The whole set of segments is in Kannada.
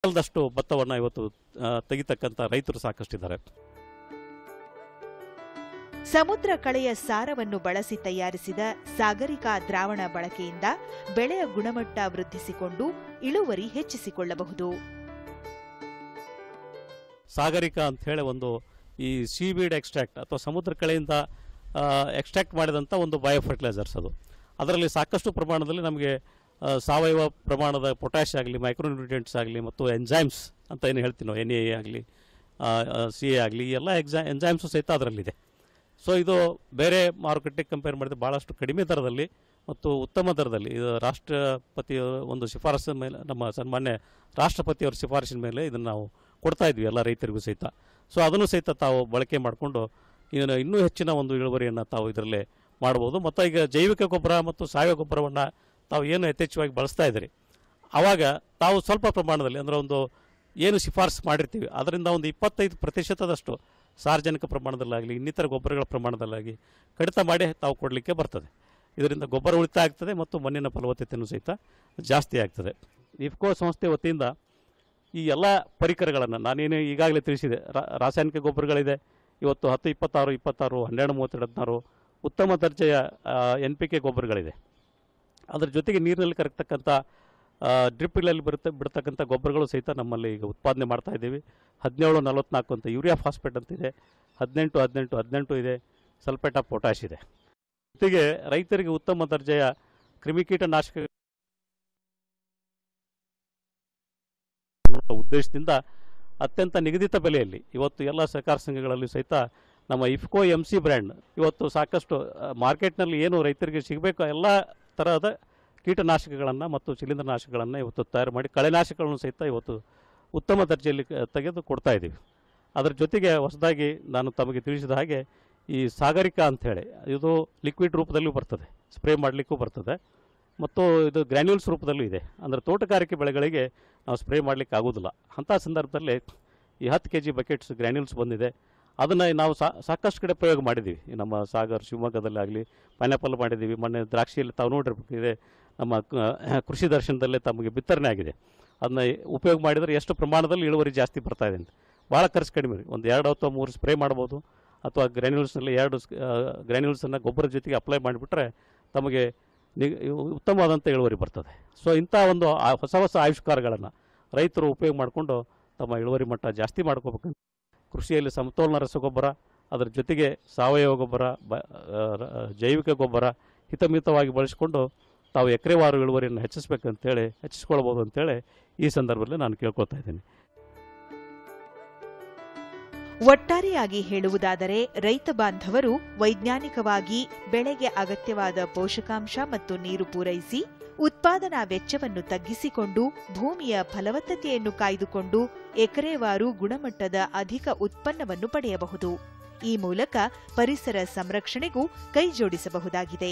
ಅಲ್ದಷ್ಟು ಭತ್ತವನ್ನು ಇವತ್ತು ಆ, ತೆಗಿತಕ್ಕಂಥ ರೈತರು ಸಾಕಷ್ಟಿದ್ದಾರೆ ಸಮುದ್ರ ಕಳೆಯ ಸಾರವನ್ನು ಬಳಸಿ ತಯಾರಿಸಿದ ಸಾಗರಿಕಾ ದ್ರಾವಣ ಬಳಕೆಯಿಂದ ಬೆಳೆಯ ಗುಣಮಟ್ಟ ವೃದ್ಧಿಸಿಕೊಂಡು ಇಳುವರಿ ಹೆಚ್ಚಿಸಿಕೊಳ್ಳಬಹುದು ಸಾಗರಿಕ ಅಂತ ಹೇಳಿ ಒಂದು ಈ ಸೀಬೀಡ್ ಎಕ್ಸ್ಟ್ರಾಕ್ಟ್ ಅಥವಾ ಸಮುದ್ರ ಕಳೆಯಿಂದ ಎಕ್ಸ್ಟ್ರಾಕ್ಟ್ ಮಾಡಿದಂಥ ಒಂದು ಬಯೋ ಫರ್ಟಿಲೈಸರ್ಸ್ ಅದು ಅದರಲ್ಲಿ ಸಾಕಷ್ಟು ಪ್ರಮಾಣದಲ್ಲಿ ನಮಗೆ ಆ, ಸಾವಯವ ಪ್ರಮಾಣದ ಪೊಟ್ಯಾಶ್ ಆಗಲಿ ಮೈಕ್ರೋನ್ಯೂಟ್ರಿಯೆಂಟ್ಸ್ ಆಗಲಿ ಮತ್ತು ಎಂಜೈಮ್ಸ್ ಅಂತ ಏನು ಹೇಳ್ತೀವಿ ನಾವು ಎನ್ ಎ ಆಗಲಿ ಸಿ ಎ ಆಗಲಿ ಈ ಎಲ್ಲ ಎಕ್ಸಾ ಎಂಜೈಮ್ಸು ಸಹಿತ ಅದರಲ್ಲಿದೆ ಸೊ ಇದು ಬೇರೆ ಮಾರುಕಟ್ಟೆಗೆ ಕಂಪೇರ್ ಮಾಡಿದ್ರೆ ಭಾಳಷ್ಟು ಕಡಿಮೆ ದರದಲ್ಲಿ ಮತ್ತು ಉತ್ತಮ ದರದಲ್ಲಿ ಇದು ರಾಷ್ಟ್ರಪತಿಯ ಒಂದು ಶಿಫಾರಸಿನ ಮೇಲೆ ನಮ್ಮ ಸನ್ಮಾನ್ಯ ರಾಷ್ಟ್ರಪತಿಯವರ ಶಿಫಾರಸಿನ ಮೇಲೆ ಇದನ್ನು ನಾವು ಕೊಡ್ತಾ ಇದ್ವಿ ಎಲ್ಲ ರೈತರಿಗೂ ಸಹಿತ ಸೊ ಅದನ್ನು ಸಹಿತ ತಾವು ಬಳಕೆ ಮಾಡಿಕೊಂಡು ಇದನ್ನು ಇನ್ನೂ ಹೆಚ್ಚಿನ ಒಂದು ಇಳುವರಿಯನ್ನು ತಾವು ಇದರಲ್ಲೇ ಮಾಡ್ಬೋದು ಮತ್ತು ಈಗ ಜೈವಿಕ ಗೊಬ್ಬರ ಮತ್ತು ಸಾವಯವ ಗೊಬ್ಬರವನ್ನು ತಾವು ಏನು ಯಥೇಚ್ಛವಾಗಿ ಬಳಸ್ತಾ ಇದ್ದೀರಿ ಆವಾಗ ತಾವು ಸ್ವಲ್ಪ ಪ್ರಮಾಣದಲ್ಲಿ ಅಂದರೆ ಒಂದು ಏನು ಶಿಫಾರಸು ಮಾಡಿರ್ತೀವಿ ಅದರಿಂದ ಒಂದು ಇಪ್ಪತ್ತೈದು ಪ್ರತಿಶತದಷ್ಟು ಸಾರ್ವಜನಿಕ ಪ್ರಮಾಣದಲ್ಲಾಗಲಿ ಇನ್ನಿತರ ಗೊಬ್ಬರಗಳ ಪ್ರಮಾಣದಲ್ಲಾಗಿ ಕಡಿತ ಮಾಡಿ ತಾವು ಕೊಡಲಿಕ್ಕೆ ಬರ್ತದೆ ಇದರಿಂದ ಗೊಬ್ಬರ ಉಳಿತಾಯ ಆಗ್ತದೆ ಮತ್ತು ಮಣ್ಣಿನ ಫಲವತ್ತತೆಯೂ ಸಹಿತ ಜಾಸ್ತಿ ಆಗ್ತದೆ ಇಫ್ಕೋ ಸಂಸ್ಥೆ ವತಿಯಿಂದ ಈ ಎಲ್ಲ ಪರಿಕರಗಳನ್ನು ನಾನೇನು ಈಗಾಗಲೇ ತಿಳಿಸಿದೆ ರಾ- ರಾಸಾಯನಿಕ ಗೊಬ್ಬರಗಳಿದೆ ಇವತ್ತು ಹತ್ತು ಇಪ್ಪತ್ತಾರು ಇಪ್ಪತ್ತಾರು ಹನ್ನೆರಡು ಮೂವತ್ತೆರಡು ಹದಿನಾರು ಉತ್ತಮ ದರ್ಜೆಯ ಎನ್ ಪಿ ಕೆ ಗೊಬ್ಬರಗಳಿದೆ ಅದರ ಜೊತೆಗೆ ನೀರಿನಲ್ಲಿ ಕರಗ್ತಕ್ಕಂಥ ಡ್ರಿಪ್ಗಳಲ್ಲಿ ಬರುತ್ತೆ ಬಿಡ್ತಕ್ಕಂಥ ಗೊಬ್ಬರಗಳು ಸಹಿತ ನಮ್ಮಲ್ಲಿ ಈಗ ಉತ್ಪಾದನೆ ಮಾಡ್ತಾ ಇದ್ದೀವಿ ಹದಿನೇಳು ನಲವತ್ನಾಲ್ಕು ಅಂತ ಯೂರಿಯಾ ಫಾಸ್ಫೇಟ್ ಅಂತ ಇದೆ ಹದಿನೆಂಟು ಹದಿನೆಂಟು ಹದಿನೆಂಟು ಇದೆ ಸಲ್ಫೇಟ್ ಆಫ್ ಪೊಟ್ಯಾಶ್ ಇದೆ ಜೊತೆಗೆ ರೈತರಿಗೆ ಉತ್ತಮ ದರ್ಜೆಯ ಕ್ರಿಮಿಕೀಟನಾಶಕ ಉದ್ದೇಶದಿಂದ ಅತ್ಯಂತ ನಿಗದಿತ ಬೆಲೆಯಲ್ಲಿ ಇವತ್ತು ಎಲ್ಲ ಸಹಕಾರ ಸಂಘಗಳಲ್ಲಿ ಸಹಿತ ನಮ್ಮ ಇಫ್ಕೋ ಎಮ್ ಸಿ ಬ್ರ್ಯಾಂಡ್ ಇವತ್ತು ಸಾಕಷ್ಟು ಆ, ಮಾರ್ಕೆಟ್ನಲ್ಲಿ ಏನು ರೈತರಿಗೆ ಸಿಗಬೇಕು ಎಲ್ಲ ತರಹದ ಕೀಟನಾಶಕಗಳನ್ನು ಮತ್ತು ಶಿಲೀಂಧ್ರನಾಶಕಗಳನ್ನು ಇವತ್ತು ತಯಾರು ಮಾಡಿ ಕಳೆನಾಶಕಗಳನ್ನು ಸಹಿತ ಇವತ್ತು ಉತ್ತಮ ದರ್ಜೆಯಲ್ಲಿ ಕ- ತೆಗೆದು ಕೊಡ್ತಾ ಇದ್ದೀವಿ ಅದರ ಜೊತೆಗೆ ಹೊಸದಾಗಿ ನಾನು ತಮಗೆ ತಿಳಿಸಿದ ಹಾಗೆ ಈ ಸಾಗರಿಕ ಅಂಥೇಳಿ ಇದು ಲಿಕ್ವಿಡ್ ರೂಪದಲ್ಲೂ ಬರ್ತದೆ ಸ್ಪ್ರೇ ಮಾಡಲಿಕ್ಕೂ ಬರ್ತದೆ ಮತ್ತು ಇದು ಗ್ರ್ಯಾನ್ಯೂಲ್ಸ್ ರೂಪದಲ್ಲೂ ಇದೆ ಅಂದರೆ ತೋಟಗಾರಿಕೆ ಬೆಳೆಗಳಿಗೆ ನಾವು ಸ್ಪ್ರೇ ಮಾಡಲಿಕ್ಕೆ ಆಗೋದಿಲ್ಲ ಅಂಥ ಸಂದರ್ಭದಲ್ಲಿ ಈ ಹತ್ತು ಕೆ ಜಿ ಬಕೆಟ್ಸ್ ಗ್ರ್ಯಾನ್ಯೂಲ್ಸ್ ಬಂದಿದೆ ಅದನ್ನು ನಾವು ಸಾ ಸಾಕಷ್ಟು ಕಡೆ ಪ್ರಯೋಗ ಮಾಡಿದ್ದೀವಿ ಈ ನಮ್ಮ ಸಾಗರ್ ಶಿವಮೊಗ್ಗದಲ್ಲಿ ಆಗಲಿ ಪೈನಾಪಲ್ ಮಾಡಿದ್ದೀವಿ ಮೊನ್ನೆ ದ್ರಾಕ್ಷಿಯಲ್ಲಿ ತಾವು ನೋಡಿರ್ಬೇಕು ಇದೆ ನಮ್ಮ ಕ- ಕೃಷಿ ದರ್ಶನದಲ್ಲೇ ತಮಗೆ ಬಿತ್ತರಣೆ ಆಗಿದೆ ಅದನ್ನ ಉಪಯೋಗ ಮಾಡಿದರೆ ಎಷ್ಟು ಪ್ರಮಾಣದಲ್ಲಿ ಇಳುವರಿ ಜಾಸ್ತಿ ಬರ್ತಾ ಇದೆ ಅಂತ ಭಾಳ ಖರ್ಚು ಕಡಿಮೆ ರೀ ಒಂದು ಎರಡು ಅಥವಾ ಮೂರು ಸ್ಪ್ರೇ ಮಾಡ್ಬೋದು ಅಥವಾ ಗ್ರ್ಯಾನ್ಯೂಲ್ಸ್ನಲ್ಲಿ ಎರಡು ಗ್ರ್ಯಾನ್ಯೂಲ್ಸನ್ನು ಗೊಬ್ಬರದ ಜೊತೆಗೆ ಅಪ್ಲೈ ಮಾಡಿಬಿಟ್ರೆ ತಮಗೆ ನಿ ಉತ್ತಮವಾದಂಥ ಇಳುವರಿ ಬರ್ತದೆ ಸೊ ಇಂಥ ಒಂದು ಆ ಹೊಸ ಹೊಸ ಆವಿಷ್ಕಾರಗಳನ್ನು ರೈತರು ಉಪಯೋಗ ಮಾಡಿಕೊಂಡು ತಮ್ಮ ಇಳುವರಿ ಮಟ್ಟ ಜಾಸ್ತಿ ಮಾಡ್ಕೋಬೇಕಂತ ಕೃಷಿಯಲ್ಲಿ ಸಮತೋಲನ ರಸಗೊಬ್ಬರ ಅದರ ಜೊತೆಗೆ ಸಾವಯವ ಗೊಬ್ಬರ ಬ ಆ, ರ- ಜೈವಿಕ ಗೊಬ್ಬರ ಹಿತಮಿತವಾಗಿ ಬಳಸಿಕೊಂಡು ತಾವು ಎಕರೆವಾರು ಇಳುವರಿಯನ್ನು ಹೆಚ್ಚಿಸ್ಬೇಕಂತೇಳಿ ಹೆಚ್ಚಿಸ್ಕೊಳ್ಬೋದು ಅಂತೇಳಿ ಈ ಸಂದರ್ಭದಲ್ಲಿ ನಾನು ಕೇಳ್ಕೊಳ್ತಾ ಇದ್ದೀನಿ ಒಟ್ಟಾರೆಯಾಗಿ ಹೇಳುವುದಾದರೆ ರೈತ ಬಾಂಧವರು ವೈಜ್ಞಾನಿಕವಾಗಿ ಬೆಳೆಗೆ ಅಗತ್ಯವಾದ ಪೋಷಕಾಂಶ ಮತ್ತು ನೀರು ಪೂರೈಸಿ ಉತ್ಪಾದನಾ ವೆಚ್ಚವನ್ನು ತಗ್ಗಿಸಿಕೊಂಡು ಭೂಮಿಯ ಫಲವತ್ತತೆಯನ್ನು ಕಾಯ್ದುಕೊಂಡು ಎಕರೆವಾರು ಗುಣಮಟ್ಟದ ಅಧಿಕ ಉತ್ಪನ್ನವನ್ನು ಪಡೆಯಬಹುದು ಈ ಮೂಲಕ ಪರಿಸರ ಸಂರಕ್ಷಣೆಗೂ ಕೈಜೋಡಿಸಬಹುದಾಗಿದೆ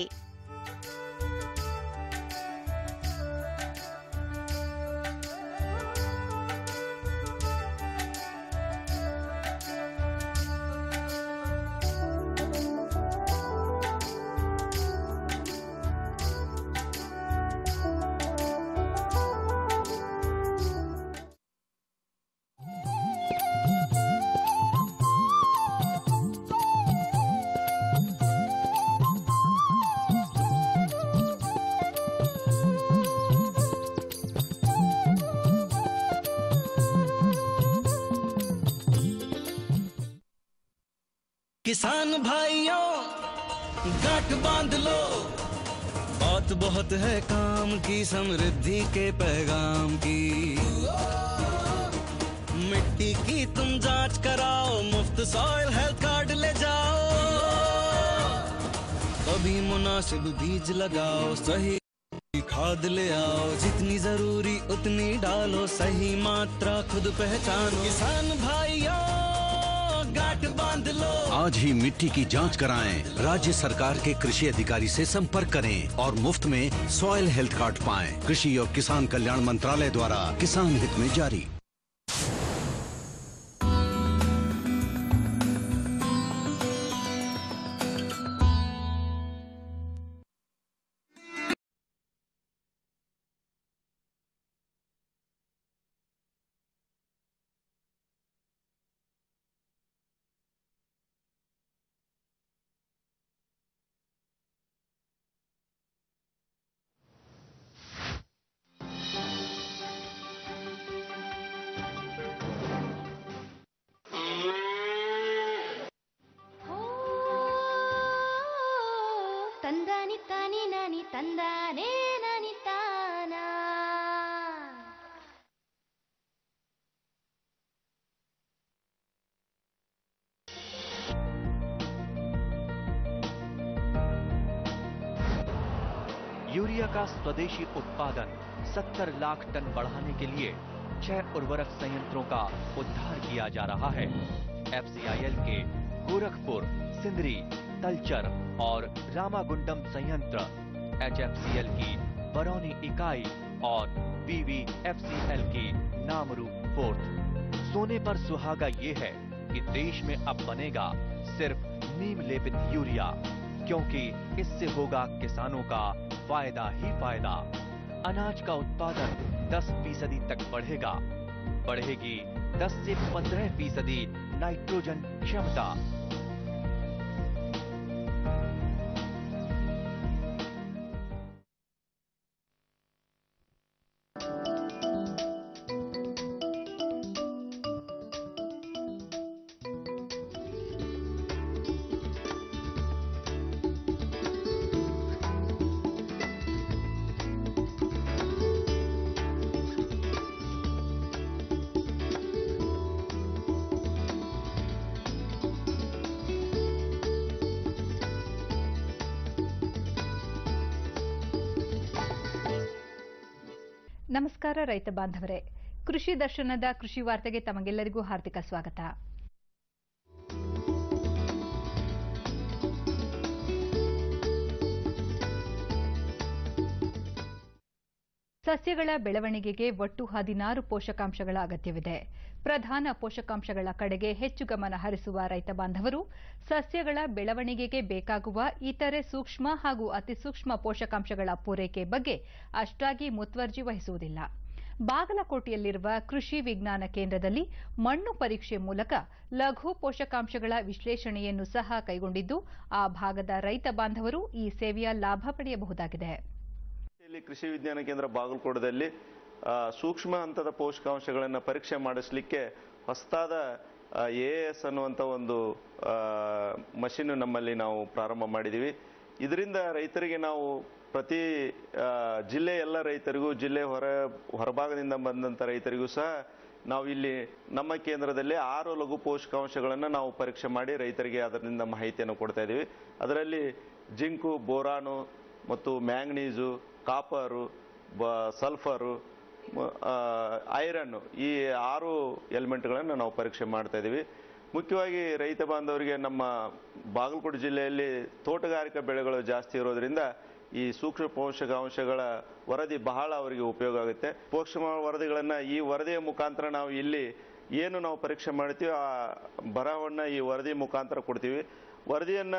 किसान भाइयों गांठ बांध लो बात बहुत है काम की समृद्धि के पैगाम की मिट्टी की तुम जांच कराओ मुफ्त सॉइल हेल्थ कार्ड ले जाओ कभी मुनासिब बीज लगाओ सही खाद ले आओ जितनी जरूरी उतनी डालो सही मात्रा खुद पहचानो किसान भाइयों गांठ बांध लो आज ही मिट्टी की जांच कराएं राज्य सरकार के कृषि अधिकारी से संपर्क करें और मुफ्त में सॉइल हेल्थ कार्ड पाएं कृषि और किसान कल्याण मंत्रालय द्वारा किसान हित में जारी ನಾನಿ ತಾನಿ ನಾನಿ ತಂದಾನೇ ನಾನಿ ತಾನಾ यूरिया का स्वदेशी उत्पादन 70 लाख टन बढ़ाने के लिए छह उर्वरक संयंत्रों का उद्धार किया जा रहा है एफसीआईएल के गोरखपुर सिंदरी तलचर और रामागुंडम संयंत्र एचएफसीएल की बरौनी इकाई और बीवीएफसीएल की नामरू फोर्थ सोने पर सुहागा ये है कि देश में अब बनेगा सिर्फ नीम लेपित यूरिया क्योंकि इससे होगा किसानों का फायदा ही फायदा अनाज का उत्पादन 10 फीसदी तक बढ़ेगा बढ़ेगी 10 से 15 फीसदी नाइट्रोजन क्षमता ನಮಸ್ಕಾರ ರೈತ ಬಾಂಧವರೇ ಕೃಷಿ ದರ್ಶನದ ಕೃಷಿ ವಾರ್ತೆಗೆ ತಮಗೆಲ್ಲರಿಗೂ ಹಾರ್ದಿಕ ಸ್ವಾಗತ ಸಸ್ಯಗಳ ಬೆಳವಣಿಗೆಗೆ ಒಟ್ಟು ಹದಿನಾರು ಪೋಷಕಾಂಶಗಳ ಅಗತ್ಯವಿದೆ ಪ್ರಧಾನ ಪೋಷಕಾಂಶಗಳ ಕಡೆಗೆ ಹೆಚ್ಚು ಗಮನ ಹರಿಸುವ ರೈತ ಬಾಂಧವರು ಸಸ್ಯಗಳ ಬೆಳವಣಿಗೆಗೆ ಬೇಕಾಗುವ ಇತರೆ ಸೂಕ್ಷ್ಮ ಹಾಗೂ ಅತಿಸೂಕ್ಷ್ಮ ಪೋಷಕಾಂಶಗಳ ಪೂರೈಕೆ ಬಗ್ಗೆ ಅಷ್ಟಾಗಿ ಮುತುವರ್ಜಿ ವಹಿಸುವುದಿಲ್ಲ ಬಾಗಲಕೋಟೆಯಲ್ಲಿರುವ ಕೃಷಿ ವಿಜ್ಞಾನ ಕೇಂದ್ರದಲ್ಲಿ ಮಣ್ಣು ಪರೀಕ್ಷೆ ಮೂಲಕ ಲಘು ಪೋಷಕಾಂಶಗಳ ವಿಶ್ಲೇಷಣೆಯನ್ನು ಸಹ ಕೈಗೊಂಡಿದ್ದು ಆ ಭಾಗದ ರೈತ ಬಾಂಧವರು ಈ ಸೇವೆಯ ಲಾಭ ಪಡೆಯಬಹುದಾಗಿದೆ ಇಲ್ಲಿ ಕೃಷಿ ವಿಜ್ಞಾನ ಕೇಂದ್ರ ಬಾಗಲಕೋಟದಲ್ಲಿ ಆ, ಸೂಕ್ಷ್ಮ ಹಂತದ ಪೋಷಕಾಂಶಗಳನ್ನು ಪರೀಕ್ಷೆ ಮಾಡಿಸ್ಲಿಕ್ಕೆ ಹೊಸದಾದ ಎ ಎಸ್ ಅನ್ನುವಂಥ ಒಂದು ಮಷಿನ್ ನಮ್ಮಲ್ಲಿ ನಾವು ಪ್ರಾರಂಭ ಮಾಡಿದ್ದೀವಿ ಇದರಿಂದ ರೈತರಿಗೆ ನಾವು ಪ್ರತಿ ಆ, ಜಿಲ್ಲೆ ಎಲ್ಲ ರೈತರಿಗೂ ಜಿಲ್ಲೆ ಹೊರ ಹೊರಭಾಗದಿಂದ ಬಂದಂಥ ರೈತರಿಗೂ ಸಹ ನಾವು ಇಲ್ಲಿ ನಮ್ಮ ಕೇಂದ್ರದಲ್ಲಿ ಆರು ಲಘು ಪೋಷಕಾಂಶಗಳನ್ನು ನಾವು ಪರೀಕ್ಷೆ ಮಾಡಿ ರೈತರಿಗೆ ಅದರಿಂದ ಮಾಹಿತಿಯನ್ನು ಕೊಡ್ತಾ ಇದ್ದೀವಿ ಅದರಲ್ಲಿ ಜಿಂಕು ಬೋರಾನು ಮತ್ತು ಮ್ಯಾಂಗ್ನೀಸು ಕಾಪರು ಬ ಸಲ್ಫರು ಮ- ಆ, ಐರನ್ನು ಈ ಆರು ಎಲಿಮೆಂಟ್ಗಳನ್ನು ನಾವು ಪರೀಕ್ಷೆ ಮಾಡ್ತಾ ಇದ್ದೀವಿ ಮುಖ್ಯವಾಗಿ ರೈತ ಬಾಂಧವರಿಗೆ ನಮ್ಮ ಬಾಗಲಕೋಟೆ ಜಿಲ್ಲೆಯಲ್ಲಿ ತೋಟಗಾರಿಕಾ ಬೆಳೆಗಳು ಜಾಸ್ತಿ ಇರೋದ್ರಿಂದ ಈ ಸೂಕ್ಷ್ಮ ಪೋಷಕಾಂಶಗಳ ವರದಿ ಬಹಳ ಅವರಿಗೆ ಉಪಯೋಗ ಆಗುತ್ತೆ ಪೋಷಕ ವರದಿಗಳನ್ನು ಈ ವರದಿಯ ಮುಖಾಂತರ ನಾವು ಇಲ್ಲಿ ಏನು ನಾವು ಪರೀಕ್ಷೆ ಮಾಡ್ತೀವಿ ಆ ಬರಹವನ್ನು ಈ ವರದಿ ಮುಖಾಂತರ ಕೊಡ್ತೀವಿ ವರದಿಯನ್ನು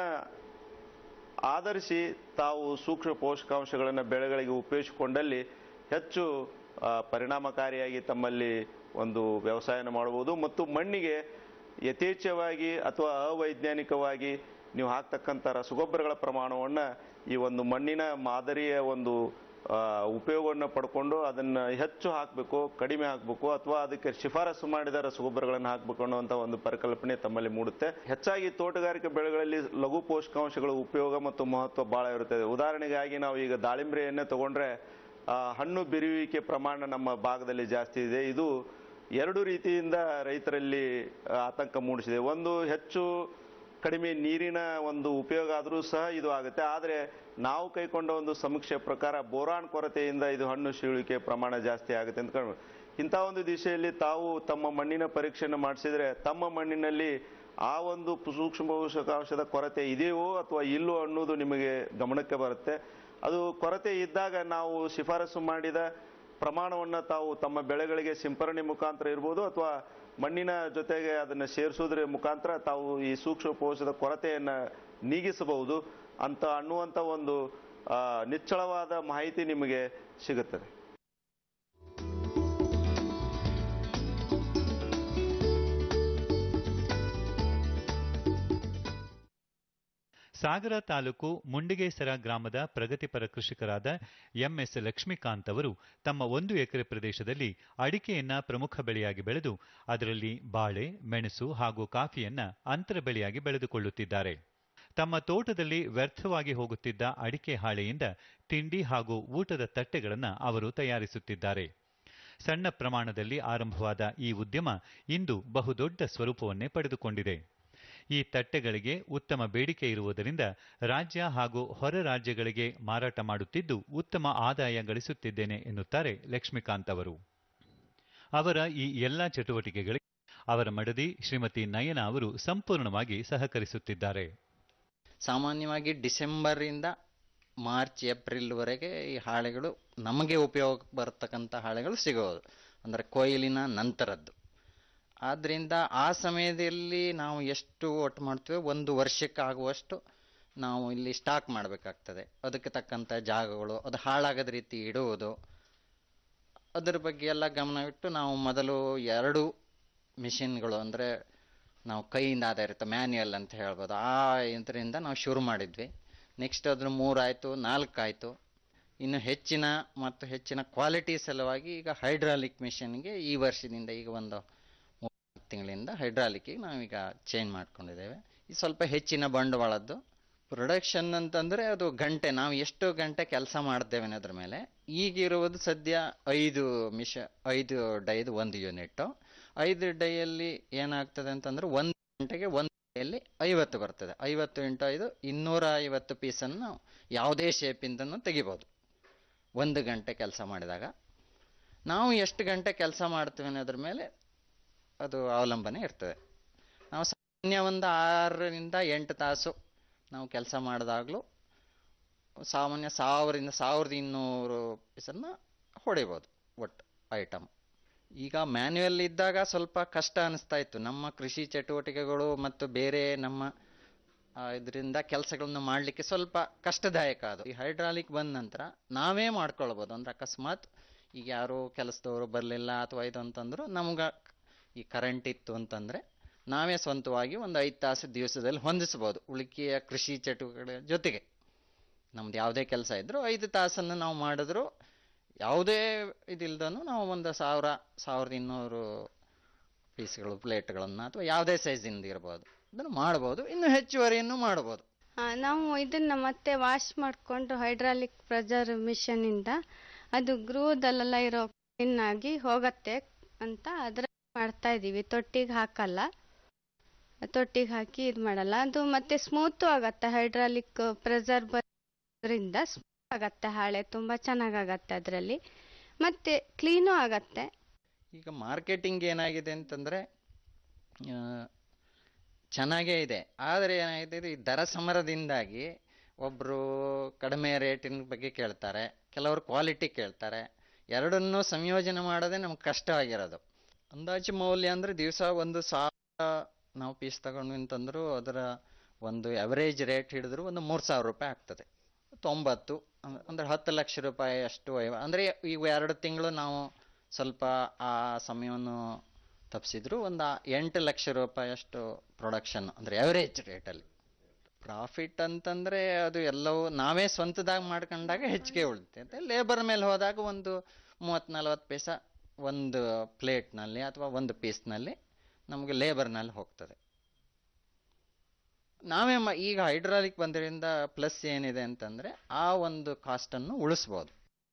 ಆಧರಿಸಿ ತಾವು ಸೂಕ್ಷ್ಮ ಪೋಷಕಾಂಶಗಳನ್ನು ಬೆಳೆಗಳಿಗೆ ಉಪಯೋಗಿಸಿಕೊಂಡಲ್ಲಿ ಹೆಚ್ಚು ಆ, ಪರಿಣಾಮಕಾರಿಯಾಗಿ ತಮ್ಮಲ್ಲಿ ಒಂದು ವ್ಯವಸಾಯನ ಮಾಡಬಹುದು ಮತ್ತು ಮಣ್ಣಿಗೆ ಯಥೇಚ್ಛವಾಗಿ ಅಥವಾ ಅವೈಜ್ಞಾನಿಕವಾಗಿ ನೀವು ಹಾಕ್ತಕ್ಕಂಥ ರಸಗೊಬ್ಬರಗಳ ಪ್ರಮಾಣವನ್ನು ಈ ಒಂದು ಮಣ್ಣಿನ ಮಾದರಿಯ ಒಂದು ಆ, ಉಪಯೋಗವನ್ನು ಪಡ್ಕೊಂಡು ಅದನ್ನು ಹೆಚ್ಚು ಹಾಕಬೇಕು ಕಡಿಮೆ ಹಾಕಬೇಕು ಅಥವಾ ಅದಕ್ಕೆ ಶಿಫಾರಸು ಮಾಡಿದ ರಸಗೊಬ್ಬರಗಳನ್ನು ಹಾಕಬೇಕು ಅನ್ನುವಂಥ ಒಂದು ಪರಿಕಲ್ಪನೆ ತಮ್ಮಲ್ಲಿ ಮೂಡುತ್ತೆ ಹೆಚ್ಚಾಗಿ ತೋಟಗಾರಿಕೆ ಬೆಳೆಗಳಲ್ಲಿ ಲಘು ಪೋಷಕಾಂಶಗಳ ಉಪಯೋಗ ಮತ್ತು ಮಹತ್ವ ಬಹಳ ಇರುತ್ತದೆ ಉದಾಹರಣೆಗಾಗಿ ನಾವು ಈಗ ದಾಳಿಂಬೆಯನ್ನೇ ತಗೊಂಡ್ರೆ ಆ, ಹಣ್ಣು ಬಿರಿಯುವಿಕೆ ಪ್ರಮಾಣ ನಮ್ಮ ಭಾಗದಲ್ಲಿ ಜಾಸ್ತಿ ಇದೆ ಇದು ಎರಡು ರೀತಿಯಿಂದ ರೈತರಲ್ಲಿ ಆ, ಆತಂಕ ಮೂಡಿಸಿದೆ ಒಂದು ಹೆಚ್ಚು ಕಡಿಮೆ ನೀರಿನ ಒಂದು ಉಪಯೋಗ ಆದರೂ ಸಹ ಇದು ಆಗುತ್ತೆ ಆದರೆ ನಾವು ಕೈಕೊಂಡ ಒಂದು ಸಮೀಕ್ಷೆ ಪ್ರಕಾರ ಬೋರಾನ್ ಕೊರತೆಯಿಂದ ಇದು ಹಣ್ಣು ಸೀಳುವಿಕೆ ಪ್ರಮಾಣ ಜಾಸ್ತಿ ಆಗುತ್ತೆ ಅಂತ ಕಂಡು ಇಂಥ ಒಂದು ದಿಶೆಯಲ್ಲಿ ತಾವು ತಮ್ಮ ಮಣ್ಣಿನ ಪರೀಕ್ಷೆಯನ್ನು ಮಾಡಿಸಿದ್ರೆ ತಮ್ಮ ಮಣ್ಣಿನಲ್ಲಿ ಆ ಒಂದು ಸೂಕ್ಷ್ಮ ಪೋಷಕಾಂಶದ ಕೊರತೆ ಇದೆಯೋ ಅಥವಾ ಇಲ್ಲೋ ಅನ್ನೋದು ನಿಮಗೆ ಗಮನಕ್ಕೆ ಬರುತ್ತೆ ಅದು ಕೊರತೆ ಇದ್ದಾಗ ನಾವು ಶಿಫಾರಸು ಮಾಡಿದ ಪ್ರಮಾಣವನ್ನು ತಾವು ತಮ್ಮ ಬೆಳೆಗಳಿಗೆ ಸಿಂಪರಣೆ ಮುಖಾಂತರ ಇರ್ಬೋದು ಅಥವಾ ಮಣ್ಣಿನ ಜೊತೆಗೆ ಅದನ್ನು ಸೇರಿಸೋದ್ರ ಮುಖಾಂತರ ತಾವು ಈ ಸೂಕ್ಷ್ಮ ಪೋಷದ ಕೊರತೆಯನ್ನು ನೀಗಿಸಬಹುದು ಅಂತ ಅನ್ನುವಂಥ ಒಂದು ಆ, ನಿಚ್ಚಳವಾದ ಮಾಹಿತಿ ನಿಮಗೆ ಸಿಗುತ್ತದೆ ಸಾಗರ ತಾಲೂಕು ಮುಂಡಿಗೇಸರ ಗ್ರಾಮದ ಪ್ರಗತಿಪರ ಕೃಷಿಕರಾದ ಎಂಎಸ್ ಲಕ್ಷ್ಮೀಕಾಂತ್ ಅವರು ತಮ್ಮ ಒಂದು ಎಕರೆ ಪ್ರದೇಶದಲ್ಲಿ ಅಡಿಕೆಯನ್ನ ಪ್ರಮುಖ ಬೆಳೆಯಾಗಿ ಬೆಳೆದು ಅದರಲ್ಲಿ ಬಾಳೆ ಮೆಣಸು ಹಾಗೂ ಕಾಫಿಯನ್ನ ಅಂತರ ಬೆಳೆಯಾಗಿ ಬೆಳೆದುಕೊಳ್ಳುತ್ತಿದ್ದಾರೆ ತಮ್ಮ ತೋಟದಲ್ಲಿ ವ್ಯರ್ಥವಾಗಿ ಹೋಗುತ್ತಿದ್ದ ಅಡಿಕೆ ಹಾಳೆಯಿಂದ ತಿಂಡಿ ಹಾಗೂ ಊಟದ ತಟ್ಟೆಗಳನ್ನು ಅವರು ತಯಾರಿಸುತ್ತಿದ್ದಾರೆ ಸಣ್ಣ ಪ್ರಮಾಣದಲ್ಲಿ ಆರಂಭವಾದ ಈ ಉದ್ಯಮ ಇಂದು ಬಹುದೊಡ್ಡ ಸ್ವರೂಪವನ್ನೇ ಪಡೆದುಕೊಂಡಿದೆ ಈ ತಟ್ಟೆಗಳಿಗೆ ಉತ್ತಮ ಬೇಡಿಕೆ ಇರುವುದರಿಂದ ರಾಜ್ಯ ಹಾಗೂ ಹೊರ ರಾಜ್ಯಗಳಿಗೆ ಮಾರಾಟ ಮಾಡುತ್ತಿದ್ದು ಉತ್ತಮ ಆದಾಯ ಗಳಿಸುತ್ತಿದ್ದೇನೆ ಎನ್ನುತ್ತಾರೆ ಲಕ್ಷ್ಮೀಕಾಂತ್ ಅವರು ಅವರ ಈ ಎಲ್ಲ ಚಟುವಟಿಕೆಗಳಿಗೆ ಅವರ ಮಡದಿ ಶ್ರೀಮತಿ ನಯನ ಅವರು ಸಂಪೂರ್ಣವಾಗಿ ಸಹಕರಿಸುತ್ತಿದ್ದಾರೆ ಸಾಮಾನ್ಯವಾಗಿ ಡಿಸೆಂಬರಿಂದ ಮಾರ್ಚ್ ಏಪ್ರಿಲ್ವರೆಗೆ ಈ ಹಾಳೆಗಳು ನಮಗೆ ಉಪಯೋಗ ಬರತಕ್ಕಂಥ ಹಾಳೆಗಳು ಸಿಗೋದು ಅಂದರೆ ಕೊಯ್ಲಿನ ನಂತರದ್ದು ಆದ್ದರಿಂದ ಆ ಸಮಯದಲ್ಲಿ ನಾವು ಎಷ್ಟು ಒಟ್ಟು ಮಾಡ್ತೇವೆ ಒಂದು ವರ್ಷಕ್ಕೆ ಆಗುವಷ್ಟು ನಾವು ಇಲ್ಲಿ ಸ್ಟಾಕ್ ಮಾಡಬೇಕಾಗ್ತದೆ ಅದಕ್ಕೆ ತಕ್ಕಂಥ ಜಾಗಗಳು ಅದು ಹಾಳಾಗದ ರೀತಿ ಇಡುವುದು ಅದರ ಬಗ್ಗೆ ಎಲ್ಲ ಗಮನವಿಟ್ಟು ನಾವು ಮೊದಲು ಎರಡು ಮಿಷಿನ್ಗಳು ಅಂದರೆ ನಾವು ಕೈಯಿಂದ ಆಧಾರಿತ ಮ್ಯಾನ್ಯಲ್ ಅಂತ ಹೇಳ್ಬೋದು ಆ ಇದರಿಂದ ನಾವು ಶುರು ಮಾಡಿದ್ವಿ ನೆಕ್ಸ್ಟ್ ಅದ್ರ ಮೂರಾಯಿತು ನಾಲ್ಕಾಯಿತು ಇನ್ನು ಹೆಚ್ಚಿನ ಮತ್ತು ಹೆಚ್ಚಿನ ಕ್ವಾಲಿಟಿ ಸಲುವಾಗಿ ಈಗ ಹೈಡ್ರಾಲಿಕ್ ಮಿಷನ್ಗೆ ಈ ವರ್ಷದಿಂದ ಈಗ ಒಂದು ಮೂರು ತಿಂಗಳಿಂದ ಹೈಡ್ರಾಲಿಕ್ಕಿಗೆ ನಾವೀಗ ಚೇಂಜ್ ಮಾಡ್ಕೊಂಡಿದ್ದೇವೆ ಇದು ಸ್ವಲ್ಪ ಹೆಚ್ಚಿನ ಬಂಡವಾಳದ್ದು ಪ್ರೊಡಕ್ಷನ್ ಅಂತಂದರೆ ಅದು ಗಂಟೆ ನಾವು ಎಷ್ಟು ಗಂಟೆ ಕೆಲಸ ಮಾಡ್ತೇವೆ ಅನ್ನೋದ್ರ ಮೇಲೆ ಈಗಿರುವುದು ಸದ್ಯ ಐದು ಮಿಷ ಐದು ಡೈದು ಒಂದು ಯೂನಿಟ್ಟು ಐದು ಡೈಯಲ್ಲಿ ಏನಾಗ್ತದೆ ಅಂತಂದ್ರೆ ಒಂದು ಗಂಟೆಗೆ ಒಂದು ಡೈಯಲ್ಲಿ ಐವತ್ತು ಬರ್ತದೆ ಐವತ್ತು ಇಂಟು ಐದು ಇನ್ನೂರ ಐವತ್ತು ಪೀಸನ್ನು ನಾವು ಯಾವುದೇ ಶೇಪಿಂದನೂ ತೆಗಿಬೋದು ಒಂದು ಗಂಟೆ ಕೆಲಸ ಮಾಡಿದಾಗ ನಾವು ಎಷ್ಟು ಗಂಟೆ ಕೆಲಸ ಮಾಡ್ತೀವಿ ಅನ್ನೋದ್ರ ಮೇಲೆ ಅದು ಅವಲಂಬನೆ ಇರ್ತದೆ ನಾವು ಸಾಮಾನ್ಯ ಒಂದು ಆರರಿಂದ ಎಂಟು ತಾಸು ನಾವು ಕೆಲಸ ಮಾಡಿದಾಗಲೂ ಸಾಮಾನ್ಯ ಸಾವಿರದಿಂದ ಸಾವಿರದ ಇನ್ನೂರು ಪೀಸನ್ನು ಹೊಡಿಬೋದು ಒಟ್ಟು ಐಟಮ್ ಈಗ ಮ್ಯಾನ್ಯುಯಲ್ ಇದ್ದಾಗ ಸ್ವಲ್ಪ ಕಷ್ಟ ಅನಿಸ್ತಾ ಇತ್ತು ನಮ್ಮ ಕೃಷಿ ಚಟುವಟಿಕೆಗಳು ಮತ್ತು ಬೇರೆ ನಮ್ಮ ಇದರಿಂದ ಕೆಲಸಗಳನ್ನು ಮಾಡಲಿಕ್ಕೆ ಸ್ವಲ್ಪ ಕಷ್ಟದಾಯಕ ಅದು ಈ ಹೈಡ್ರಾಲಿಕ್ ಬಂದ ನಂತರ ನಾವೇ ಮಾಡ್ಕೊಳ್ಬೋದು ಅಂದ್ರೆ ಅಕಸ್ಮಾತ್ ಈಗ ಯಾರು ಕೆಲಸದವರು ಬರಲಿಲ್ಲ ಅಥವಾ ಇದು ಅಂತಂದ್ರು ನಮ್ಗೆ ಈ ಕರೆಂಟ್ ಇತ್ತು ಅಂತಂದರೆ ನಾವೇ ಸ್ವಂತವಾಗಿ ಒಂದು ಐದು ತಾಸು ದಿವಸದಲ್ಲಿ ಹೊಂದಿಸ್ಬೋದು ಉಳಿಕೆಯ ಕೃಷಿ ಚಟುವಟಿಕೆ ಜೊತೆಗೆ ನಮ್ದು ಯಾವುದೇ ಕೆಲಸ ಇದ್ದರೂ ಐದು ತಾಸನ್ನು ನಾವು ಮಾಡಿದ್ರು ಯಾವುದೇ ಇದಿಲ್ದನು ನಾವು ಒಂದು ಸಾವಿರ ಸಾವಿರದ ಇನ್ನೂರು ಪೀಸ್ಗಳು ಪ್ಲೇಟ್ಗಳನ್ನು ಅಥವಾ ಯಾವುದೇ ಸೈಜಿಂದ ಇರ್ಬೋದು ಅದನ್ನು ಮಾಡ್ಬೋದು ಇನ್ನು ಹೆಚ್ಚುವರಿಯನ್ನು ಮಾಡ್ಬೋದು ಆ, ನಾವು ಇದನ್ನ ಮತ್ತೆ ವಾಶ್ ಮಾಡಿಕೊಂಡು ಹೈಡ್ರಾಲಿಕ್ ಪ್ರೆಜರ್ ಮಿಷನಿಂದ ಅದು ಗ್ರೂದಲ್ಲೆಲ್ಲ ಇರೋ ಕ್ಲೀನ್ ಆಗಿ ಹೋಗತ್ತೆ ಅಂತ ಅದ್ರ ಮಾಡ್ತಾ ಇದ್ದೀವಿ ತೊಟ್ಟಿಗೆ ಹಾಕಲ್ಲ ತೊಟ್ಟಿಗೆ ಹಾಕಿ ಇದು ಮಾಡಲ್ಲ ಅದು ಮತ್ತೆ ಸ್ಮೂತು ಆಗತ್ತೆ ಹೈಡ್ರಾಲಿಕ್ ಪ್ರೆಜರ್ ಬರೋದ್ರಿಂದ ಸ್ಮೂತ್ ಆಗತ್ತೆ ಹಾಳೆ ತುಂಬ ಚೆನ್ನಾಗಾಗತ್ತೆ ಅದರಲ್ಲಿ ಮತ್ತೆ ಕ್ಲೀನು ಆಗತ್ತೆ ಈಗ ಮಾರ್ಕೆಟಿಂಗ್ ಏನಾಗಿದೆ ಅಂತಂದರೆ ಚೆನ್ನಾಗೇ ಇದೆ ಆದರೆ ಏನಾಗಿದೆ ಇದು ಈ ದರ ಸಮರದಿಂದಾಗಿ ಒಬ್ಬರು ಕಡಿಮೆ ರೇಟಿನ ಬಗ್ಗೆ ಕೇಳ್ತಾರೆ ಕೆಲವರು ಕ್ವಾಲಿಟಿ ಕೇಳ್ತಾರೆ ಎರಡನ್ನೂ ಸಂಯೋಜನೆ ಮಾಡೋದೇ ನಮ್ಗೆ ಕಷ್ಟವಾಗಿರೋದು ಅಂದಾಜು ಮೌಲ್ಯ ಅಂದರೆ ದಿವಸ ಒಂದು ಸಾವಿರ ನಾವು ಪೀಸ್ ತಗೊಂಡು ಅಂತಂದ್ರು ಅದರ ಒಂದು ಅವರೇಜ್ ರೇಟ್ ಹಿಡಿದ್ರು ಒಂದು ಮೂರು ಸಾವಿರ ರೂಪಾಯಿ ಆಗ್ತದೆ ತೊಂಬತ್ತು ಅಂದ್- ಅಂದ್ರೆ ಹತ್ತು ಲಕ್ಷ ರೂಪಾಯಿ ಅಷ್ಟು ವಹಿವ- ಅಂದ್ರೆ ಈಗ ಎರಡು ತಿಂಗಳು ನಾವು ಸ್ವಲ್ಪ ಆ ಸಮಯವನ್ನು ತಪ್ಪಿಸಿದ್ರು ಒಂದು ಆ ಎಂಟು ಲಕ್ಷ ರೂಪಾಯಿ ಅಷ್ಟು ಪ್ರೊಡಕ್ಷನ್ ಅಂದ್ರೆ ಅವರೇಜ್ ರೇಟಲ್ಲಿ ಪ್ರಾಫಿಟ್ ಅಂತಂದ್ರೆ ಅದು ಎಲ್ಲವೂ ನಾವೇ ಸ್ವಂತದಾಗ ಮಾಡ್ಕೊಂಡಾಗ ಹೆಚ್ಚಿಗೆ ಉಳಿತೈತೆ ಲೇಬರ್ ಮೇಲೆ ಹೋದಾಗ ಒಂದು ಮೂವತ್ತು ನಲವತ್ತು ಪೈಸಾ ಒಂದು ಪ್ಲೇಟ್ನಲ್ಲಿ ಅಥವಾ ಒಂದು ಪೀಸ್ನಲ್ಲಿ ನಮಗೆ ಲೇಬರ್ನಲ್ಲಿ ಹೋಗ್ತದೆ ನಾವೇ ಮ- ಈಗ ಹೈಡ್ರಾಲಿಕ್ ಬಂದ್ರಿಂದ ಪ್ಲಸ್ ಏನಿದೆ ಅಂತಂದ್ರೆ ಆ ಒಂದು ಕಾಸ್ಟನ್ನು ಉಳಿಸ್ಬೋದು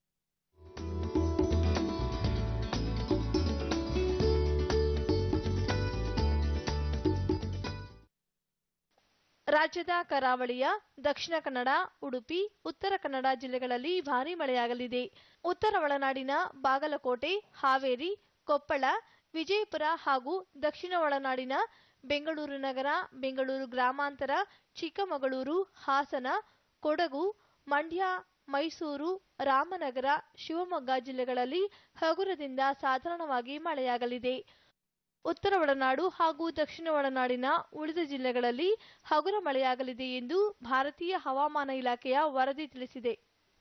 ರಾಜ್ಯದ ಕರಾವಳಿಯ ದಕ್ಷಿಣ ಕನ್ನಡ ಉಡುಪಿ ಉತ್ತರ ಕನ್ನಡ ಜಿಲ್ಲೆಗಳಲ್ಲಿ ಭಾರೀ ಮಳೆಯಾಗಲಿದೆ ಉತ್ತರ ಒಳನಾಡಿನ ಬಾಗಲಕೋಟೆ ಹಾವೇರಿ ಕೊಪ್ಪಳ ವಿಜಯಪುರ ಹಾಗೂ ದಕ್ಷಿಣ ಒಳನಾಡಿನ ಬೆಂಗಳೂರು ನಗರ ಬೆಂಗಳೂರು ಗ್ರಾಮಾಂತರ ಚಿಕ್ಕಮಗಳೂರು ಹಾಸನ ಕೊಡಗು ಮಂಡ್ಯ ಮೈಸೂರು ರಾಮನಗರ ಶಿವಮೊಗ್ಗ ಜಿಲ್ಲೆಗಳಲ್ಲಿ ಹಗುರದಿಂದ ಸಾಧಾರಣವಾಗಿ ಮಳೆಯಾಗಲಿದೆ ಉತ್ತರ ಒಳನಾಡು ಹಾಗೂ ದಕ್ಷಿಣ ಒಳನಾಡಿನ ಉಳಿದ ಜಿಲ್ಲೆಗಳಲ್ಲಿ ಹಗುರ ಮಳೆಯಾಗಲಿದೆ ಎಂದು ಭಾರತೀಯ ಹವಾಮಾನ ಇಲಾಖೆಯ ವರದಿ ತಿಳಿಸಿದೆ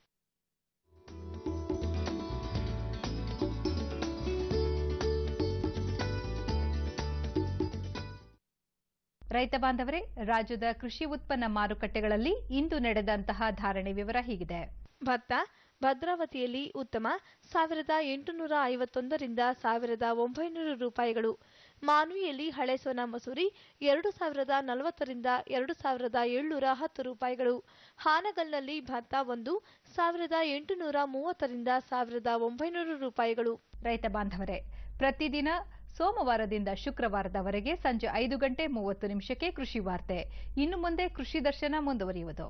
ರೈತ ಬಾಂಧವರೇ ರಾಜ್ಯದ ಕೃಷಿ ಉತ್ಪನ್ನ ಮಾರುಕಟ್ಟೆಗಳಲ್ಲಿ ಇಂದು ನಡೆದಂತಹ ಧಾರಣೆ ವಿವರ ಹೀಗಿದೆ ಭತ್ತ ಭದ್ರಾವತಿಯಲ್ಲಿ ಉತ್ತಮ ಸಾವಿರದ ಎಂಟುನೂರ ಐವತ್ತೊಂದರಿಂದ ಸಾವಿರದ ಒಂಬೈನೂರು ರೂಪಾಯಿಗಳು ಮಾನ್ವಿಯಲ್ಲಿ ಹಳೆ ಸೋನಾ ಮಸೂರಿ ಎರಡು ಸಾವಿರದ ನಲವತ್ತರಿಂದ ಎರಡು ಸಾವಿರದ ಏಳ್ನೂರ ಹತ್ತು ರೂಪಾಯಿಗಳು ಹಾನಗಲ್ನಲ್ಲಿ ಭತ್ತ ಒಂದು ಸಾವಿರದ ಎಂಟುನೂರ ಮೂವತ್ತರಿಂದ ಸಾವಿರದ ಒಂಬೈನೂರು ರೂಪಾಯಿಗಳು ರೈತ ಬಾಂಧವರೇ ಪ್ರತಿದಿನ ಸೋಮವಾರದಿಂದ ಶುಕ್ರವಾರದವರೆಗೆ ಸಂಜೆ ಐದು ಗಂಟೆ ಮೂವತ್ತು ನಿಮಿಷಕ್ಕೆ ಕೃಷಿ ವಾರ್ತೆ ಇನ್ನು ಮುಂದೆ ಕೃಷಿ ದರ್ಶನ ಮುಂದುವರಿಯುವುದು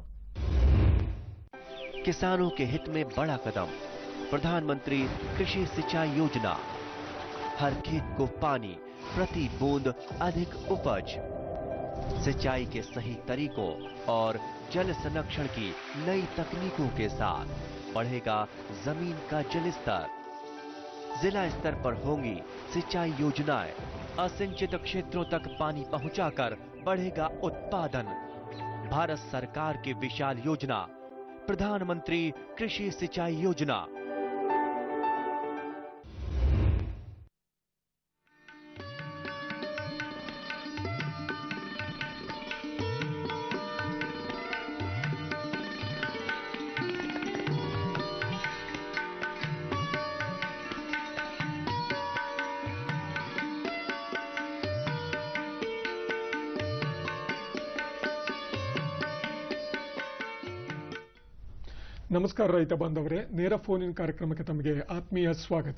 किसानों के हित में बड़ा कदम प्रधानमंत्री कृषि सिंचाई योजना हर खेत को पानी प्रति बूंद अधिक उपज सिंचाई के सही तरीकों और जल संरक्षण की नई तकनीकों के साथ बढ़ेगा जमीन का जल स्तर जिला स्तर पर होंगी सिंचाई योजनाएं असिंचित क्षेत्रों तक पानी पहुंचाकर बढ़ेगा उत्पादन भारत सरकार की विशाल योजना प्रधानमंत्री कृषि सिंचाई योजना ನಮಸ್ಕಾರ ರೈತ ಬಾಂಧವರೇ ನೇರ ಫೋನ್ ಇನ್ ಕಾರ್ಯಕ್ರಮಕ್ಕೆ ತಮಗೆ ಆತ್ಮೀಯ ಸ್ವಾಗತ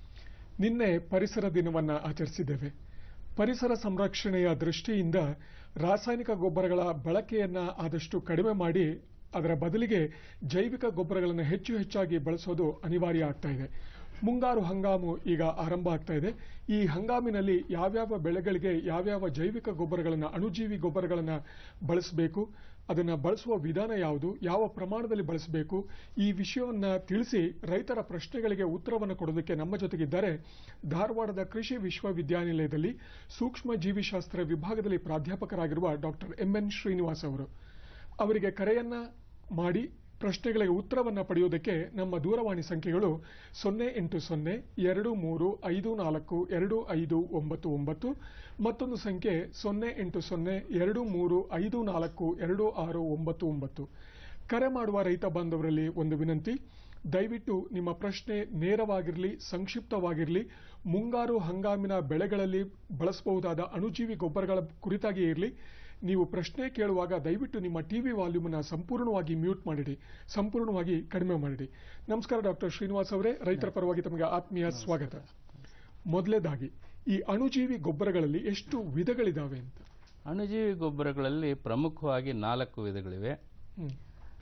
ನಿನ್ನೆ ಪರಿಸರ ದಿನವನ್ನ ಆಚರಿಸಿದ್ದೇವೆ ಪರಿಸರ ಸಂರಕ್ಷಣೆಯ ದೃಷ್ಟಿಯಿಂದ ರಾಸಾಯನಿಕ ಗೊಬ್ಬರಗಳ ಬಳಕೆಯನ್ನ ಆದಷ್ಟು ಕಡಿಮೆ ಮಾಡಿ ಅದರ ಬದಲಿಗೆ ಜೈವಿಕ ಗೊಬ್ಬರಗಳನ್ನು ಹೆಚ್ಚು ಹೆಚ್ಚಾಗಿ ಬಳಸೋದು ಅನಿವಾರ್ಯ ಆಗ್ತಾ ಇದೆ ಮುಂಗಾರು ಹಂಗಾಮು ಈಗ ಆರಂಭ ಆಗ್ತಾ ಇದೆ ಈ ಹಂಗಾಮಿನಲ್ಲಿ ಯಾವ್ಯಾವ ಬೆಳೆಗಳಿಗೆ ಯಾವ್ಯಾವ ಜೈವಿಕ ಗೊಬ್ಬರಗಳನ್ನು ಅಣುಜೀವಿ ಗೊಬ್ಬರಗಳನ್ನು ಬಳಸಬೇಕು ಅದನ್ನು ಬಳಸುವ ವಿಧಾನ ಯಾವುದು ಯಾವ ಪ್ರಮಾಣದಲ್ಲಿ ಬಳಸಬೇಕು ಈ ವಿಷಯವನ್ನ ತಿಳಿಸಿ ರೈತರ ಪ್ರಶ್ನೆಗಳಿಗೆ ಉತ್ತರವನ್ನು ಕೊಡೋದಕ್ಕೆ ನಮ್ಮ ಜೊತೆಗಿದ್ದಾರೆ ಧಾರವಾಡದ ಕೃಷಿ ವಿಶ್ವವಿದ್ಯಾನಿಲಯದಲ್ಲಿ ಸೂಕ್ಷ್ಮ ಜೀವಿಶಾಸ್ತ್ರ ವಿಭಾಗದಲ್ಲಿ ಪ್ರಾಧ್ಯಾಪಕರಾಗಿರುವ ಡಾಕ್ಟರ್ ಎಂ ಎನ್ ಶ್ರೀನಿವಾಸ್ ಅವರು ಅವರಿಗೆ ಕರೆಯನ್ನ ಮಾಡಿ ಪ್ರಶ್ನೆಗಳಿಗೆ ಉತ್ತರವನ್ನ ಪಡೆಯುವುದಕ್ಕೆ ನಮ್ಮ ದೂರವಾಣಿ ಸಂಖ್ಯೆಗಳು ಸೊನ್ನೆ ಎಂಟು ಸೊನ್ನೆ ಎರಡು ಮೂರು ಐದು ನಾಲ್ಕು ಎರಡು ಐದು ಒಂಬತ್ತು ಒಂಬತ್ತು ಮತ್ತೊಂದು ಸಂಖ್ಯೆ ಸೊನ್ನೆ ಎಂಟು ಸೊನ್ನೆ ಎರಡು ಮೂರು ಐದು ನಾಲ್ಕು ಎರಡು ಆರು ಒಂಬತ್ತು ಒಂಬತ್ತು ಕರೆ ಮಾಡುವ ರೈತ ಬಾಂಧವರಲ್ಲಿ ಒಂದು ವಿನಂತಿ ದಯವಿಟ್ಟು ನಿಮ್ಮ ಪ್ರಶ್ನೆ ನೇರವಾಗಿರಲಿ ಸಂಕ್ಷಿಪ್ತವಾಗಿರಲಿ ಮುಂಗಾರು ಹಂಗಾಮಿನ ಬೆಳೆಗಳಲ್ಲಿ ಬಳಸಬಹುದಾದ ಅಣುಜೀವಿ ಗೊಬ್ಬರಗಳ ಕುರಿತಾಗಿ ಇರಲಿ ನೀವು ಪ್ರಶ್ನೆ ಕೇಳುವಾಗ ದಯವಿಟ್ಟು ನಿಮ್ಮ ಟಿವಿ ವಾಲ್ಯೂಮ್ನ ಸಂಪೂರ್ಣವಾಗಿ ಮ್ಯೂಟ್ ಮಾಡಿಡಿ ಸಂಪೂರ್ಣವಾಗಿ ಕಡಿಮೆ ಮಾಡಿಡಿ ನಮಸ್ಕಾರ ಡಾಕ್ಟರ್ ಶ್ರೀನಿವಾಸ್ ಅವರೇ ರೈತರ ಪರವಾಗಿ ತಮಗೆ ಆತ್ಮೀಯ ಸ್ವಾಗತ ಮೊದಲೇದಾಗಿ ಈ ಅಣುಜೀವಿ ಗೊಬ್ಬರಗಳಲ್ಲಿ ಎಷ್ಟು ವಿಧಗಳಿದಾವೆ ಅಂತ ಅಣುಜೀವಿ ಗೊಬ್ಬರಗಳಲ್ಲಿ ಪ್ರಮುಖವಾಗಿ ನಾಲ್ಕು ವಿಧಗಳಿವೆ ಹ್ಮ್.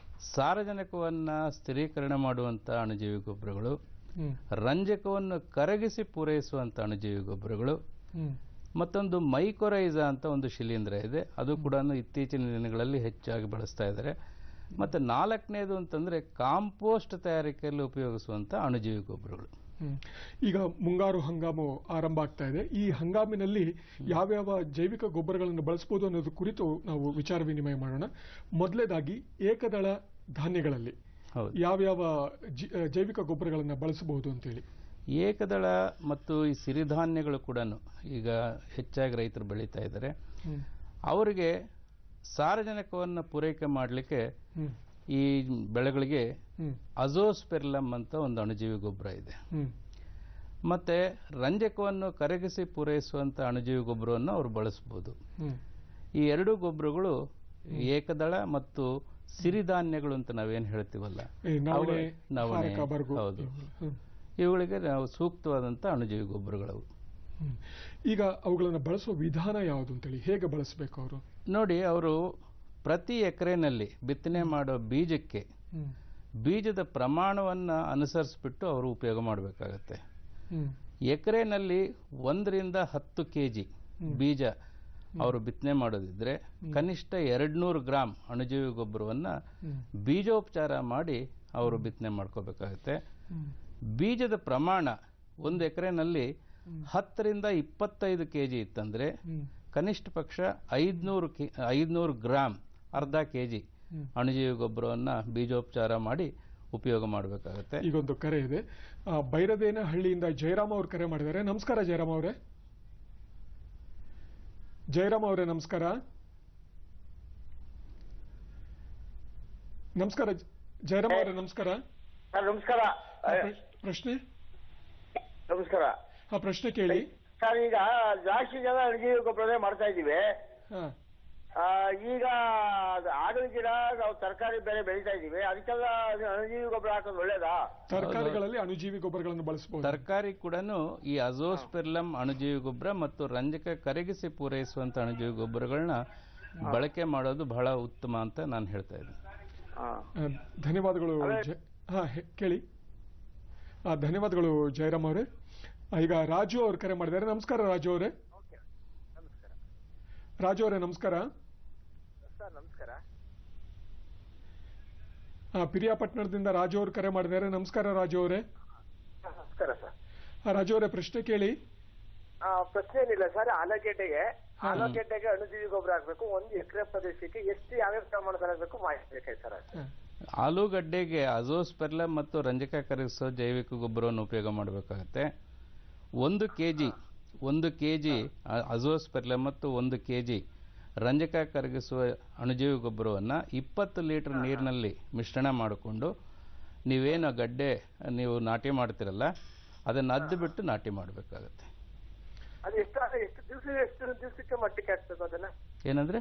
ಸಾರಜನಕವನ್ನು ಸ್ಥಿರೀಕರಣ ಮಾಡುವಂಥ ಅಣುಜೀವಿ ಗೊಬ್ಬರಗಳು ಹ್ಮ್. ರಂಜಕವನ್ನು ಕರಗಿಸಿ ಪೂರೈಸುವಂಥ ಅಣುಜೀವಿ ಗೊಬ್ಬರಗಳು ಹ್ಮ್. ಮತ್ತೊಂದು ಮೈಕೊರೈಸಾ ಅಂತ ಒಂದು ಶಿಲೀಂಧ್ರ ಇದೆ ಅದು ಕೂಡ ಇತ್ತೀಚಿನ ದಿನಗಳಲ್ಲಿ ಹೆಚ್ಚಾಗಿ ಬಳಸ್ತಾ ಇದ್ದಾರೆ ಮತ್ತು ನಾಲ್ಕನೇದು ಅಂತಂದರೆ ಕಾಂಪೋಸ್ಟ್ ತಯಾರಿಕೆಯಲ್ಲಿ ಉಪಯೋಗಿಸುವಂಥ ಅಣುಜೀವಿ ಗೊಬ್ಬರಗಳು ಹ್ಮ್. ಈಗ ಮುಂಗಾರು ಹಂಗಾಮು ಆರಂಭ ಆಗ್ತಾ ಇದೆ ಈ ಹಂಗಾಮಿನಲ್ಲಿ ಯಾವ್ಯಾವ ಜೈವಿಕ ಗೊಬ್ಬರಗಳನ್ನು ಬಳಸಬಹುದು ಅನ್ನೋದು ಕುರಿತು ನಾವು ವಿಚಾರ ವಿನಿಮಯ ಮಾಡೋಣ ಮೊದಲೇದಾಗಿ ಏಕದಳ ಧಾನ್ಯಗಳಲ್ಲಿ ಹೌದು. ಯಾವ್ಯಾವ ಜಿ- ಆ, ಜೈವಿಕ ಗೊಬ್ಬರಗಳನ್ನು ಬಳಸಬಹುದು ಅಂತೇಳಿ ಏಕದಳ ಮತ್ತು ಈ ಸಿರಿಧಾನ್ಯಗಳು ಕೂಡ ಈಗ ಹೆಚ್ಚಾಗಿ ರೈತರು ಬೆಳೀತಾ ಇದ್ದಾರೆ ಹ್ಮ್. ಅವರಿಗೆ ಸಾರಜನಕವನ್ನು ಪೂರೈಕೆ ಮಾಡಲಿಕ್ಕೆ ಹ್ಮ್. ಈ ಬೆಳೆಗಳಿಗೆ ಹ್ಮ್. ಅಜೋಸ್ಪೆರ್ಲಮ್ ಅಂತ ಒಂದು ಅಣುಜೀವಿ ಗೊಬ್ಬರ ಇದೆ ಹ್ಮ್. ಮತ್ತೆ ರಂಜಕವನ್ನು ಕರಗಿಸಿ ಪೂರೈಸುವಂತ ಅಣುಜೀವಿ ಗೊಬ್ಬರವನ್ನು ಅವರು ಬಳಸಬಹುದು ಹ್ಮ್. ಈ ಎರಡು ಗೊಬ್ಬರಗಳು ಏಕದಳ ಮತ್ತು ಸಿರಿಧಾನ್ಯಗಳು ಅಂತ ನಾವೇನು ಹೇಳ್ತೀವಲ್ಲ ಈ ನವಣೆ, ಅವು- ನವಣೆ ಹಾರಕ, ಬರಗು. ಹೌದು ಹ್ಮ್. ಇವುಗಳಿಗೆ ನಾವು ಸೂಕ್ತವಾದಂಥ ಅಣುಜೀವಿ ಗೊಬ್ಬರಗಳವು ಹ್ಮ್. ಈಗ ಅವುಗಳನ್ನು ಬಳಸುವ ವಿಧಾನ ಯಾವುದು ಅಂತೇಳಿ ಹೇಗೆ ಬಳಸಬೇಕು ಅವರು ನೋಡಿ ಅವರು ಪ್ರತಿ ಎಕರೆನಲ್ಲಿ ಬಿತ್ತನೆ ಮಾಡೋ ಬೀಜಕ್ಕೆ ಹ್ಮ್. ಬೀಜದ ಪ್ರಮಾಣವನ್ನು ಅನುಸರಿಸ್ಬಿಟ್ಟು ಅವರು ಉಪಯೋಗ ಮಾಡಬೇಕಾಗತ್ತೆ ಹ್ಮ್. ಎಕರೆನಲ್ಲಿ ಒಂದರಿಂದ ಹತ್ತು ಕೆ ಜಿ ಹ್ಮ್. ಬೀಜ ಅವರು ಬಿತ್ತನೆ ಮಾಡೋದಿದ್ರೆ ಕನಿಷ್ಠ ಎರಡ್ನೂರು ಗ್ರಾಮ್ ಅಣುಜೀವಿ ಗೊಬ್ಬರವನ್ನು ಹ್ಮ್. ಬೀಜೋಪಚಾರ ಮಾಡಿ ಅವರು ಬಿತ್ತನೆ ಮಾಡ್ಕೋಬೇಕಾಗತ್ತೆ ಹ್ಮ್. ಬೀಜದ ಪ್ರಮಾಣ ಒಂದು ಎಕರೆನಲ್ಲಿ ಹತ್ತರಿಂದ ಇಪ್ಪತ್ತೈದು ಕೆ ಜಿ ಇತ್ತಂದ್ರೆ ಹ್ಮ್. ಕನಿಷ್ಠ ಪಕ್ಷ ಐದ್ನೂರು ಕೆ ಐದ್ನೂರು ಗ್ರಾಮ್ ಅರ್ಧ ಕೆ ಜಿ ಹ್ಮ್. ಅಣುಜೀವಿ ಗೊಬ್ಬರವನ್ನು ಬೀಜೋಪಚಾರ ಮಾಡಿ ಉಪಯೋಗ ಮಾಡಬೇಕಾಗತ್ತೆ ಈಗೊಂದು ಕರೆ ಇದೆ ಆ, ಬೈರದೇನ ಹಳ್ಳಿಯಿಂದ ಜಯರಾಮ್ ಅವ್ರು ಕರೆ ಮಾಡಿದ್ದಾರೆ ನಮಸ್ಕಾರ ಜಯರಾಮ್ ಅವರೇ ಜಯರಾಮ್ ಅವರೇ ನಮಸ್ಕಾರ ನಮಸ್ಕಾರ ಜ- ಜಯರಾಮ್ ಅವರೇ ನಮಸ್ಕಾರ ಸರ್ ನಮಸ್ಕಾರ ಆ, ಪ್ರ- ಪ್ರಶ್ನೆ ನಮಸ್ಕಾರ ಆ ಪ್ರಶ್ನೆ ಕೇಳಿ ಸರ್ ಈಗ ಜಾಸ್ತಿ ಜನ ಅಣಜೀವಿ ಗೊಬ್ಬರನೇ ಮಾಡ್ತಾ ಇದ್ದೀವಿ ಹಾ ಆ, ಈಗ ಅದು ಆಗಲ ಗಿಡ ನಾವು ತರಕಾರಿ ಬೇರೆ ಬೆಳೀತಾ ಇದ್ದೀವಿ ಅದಕ್ಕೆಲ್ಲ ಅದು ಅಣಜೀವಿ ಗೊಬ್ಬರ ಹಾಕೋದು ಒಳ್ಳೇದಾ ತರಕಾರಿಗಳಲ್ಲಿ ಅಣುಜೀವಿ ಗೊಬ್ಬರಗಳನ್ನು ಬಳಸಬಹುದು ತರಕಾರಿ ಕೂಡ ಈ ಅಜೋಸ್ಪೆರ್ಲಮ್ ಅಣುಜೀವಿ ಗೊಬ್ಬರ ಮತ್ತು ರಂಜಕ ಕರಗಿಸಿ ಪೂರೈಸುವಂತ ಅಣುಜೀವಿ ಗೊಬ್ಬರಗಳನ್ನ ಬಳಕೆ ಮಾಡೋದು ಬಹಳ ಉತ್ತಮ ಅಂತ ನಾನು ಹೇಳ್ತಾ ಇದ್ದೀನಿ ಆ, ಧನ್ಯವಾದಗಳು ಜ- ಹಾ ಹೆ- ಕೇಳಿ ಆ, ಧನ್ಯವಾದಗಳು ಜಯರಾಮ್ ಅವರೇ ಆ, ಈಗ ರಾಜು ಅವ್ರು ಕರೆ ಮಾಡಿದ್ದಾರೆ ನಮಸ್ಕಾರ ರಾಜು ಅವರೇ ರಾಜು ಅವರೇ ನಮಸ್ಕಾರ ಸರ್ ನಮಸ್ಕಾರ ಆ, ಪಿರಿಯಾಪಟ್ಟಣದಿಂದ ರಾಜು ಅವರು ಕರೆ ಮಾಡಿದ್ದಾರೆ ನಮಸ್ಕಾರ ರಾಜು ಅವರೇ ನಮಸ್ಕಾರ ಸರ್ ಆ, ರಾಜು ಅವರೇ ಪ್ರಶ್ನೆ ಕೇಳಿ ಆ, ಪ್ರಶ್ನೆ ಏನಿಲ್ಲ ಸರ್ ಆಲೂಗೆಡ್ಡೆಗೆ ಆಲೂಗೆಡ್ಡೆಗೆ ಅಣುಜೀವಿ ಗೊಬ್ಬರ ಹಾಕ್ಬೇಕು ಒಂದು ಎಕರೆ ಪ್ರದೇಶಕ್ಕೆ ಎಷ್ಟು ಯಾವ್ಯಾವ ಪ್ರಮಾಣದಲ್ಲಿ ಹಾಕ್ಬೇಕು ಮಾಹಿತಿ ಬೇಕಾಯ್ತು ಸರ್ ಅದು. ಆಲೂಗಡ್ಡೆಗೆ ಅಜೋಸ್ಪೆರ್ಲಮ್ ಮತ್ತು ರಂಜಕ ಕರಗಿಸೋ ಜೈವಿಕ ಗೊಬ್ಬರವನ್ನು ಉಪಯೋಗ ಮಾಡಬೇಕಾಗತ್ತೆ ಒಂದು ಕೆ ಜಿ ಒಂದು ಕೆ ಜಿ ಅಜೋಸ್ಪೆರ್ಲಮ್ ಮತ್ತು ಒಂದು ಕೆ ಜಿ ರಂಜಕ ಕರಗಿಸುವ ಅಣುಜೀವಿ ಗೊಬ್ಬರವನ್ನು ಇಪ್ಪತ್ತು ಲೀಟರ್ ನೀರಿನಲ್ಲಿ ಮಿಶ್ರಣ ಮಾಡಿಕೊಂಡು ನೀವೇನು ಗಡ್ಡೆ ನೀವು ನಾಟಿ ಮಾಡ್ತಿರಲ್ಲ ಅದನ್ನು ಅದ್ದು ಬಿಟ್ಟು ನಾಟಿ ಮಾಡಬೇಕಾಗತ್ತೆ ಅದು ಎಷ್ಟು ಎಷ್ಟು ದಿವಸ ಎಷ್ಟು ದಿವಸಕ್ಕೆ ಮಟ್ಟಕ್ಕೆ ಹಾಕ್ಬೇಕು ಅದನ್ನ ಏನಂದ್ರೆ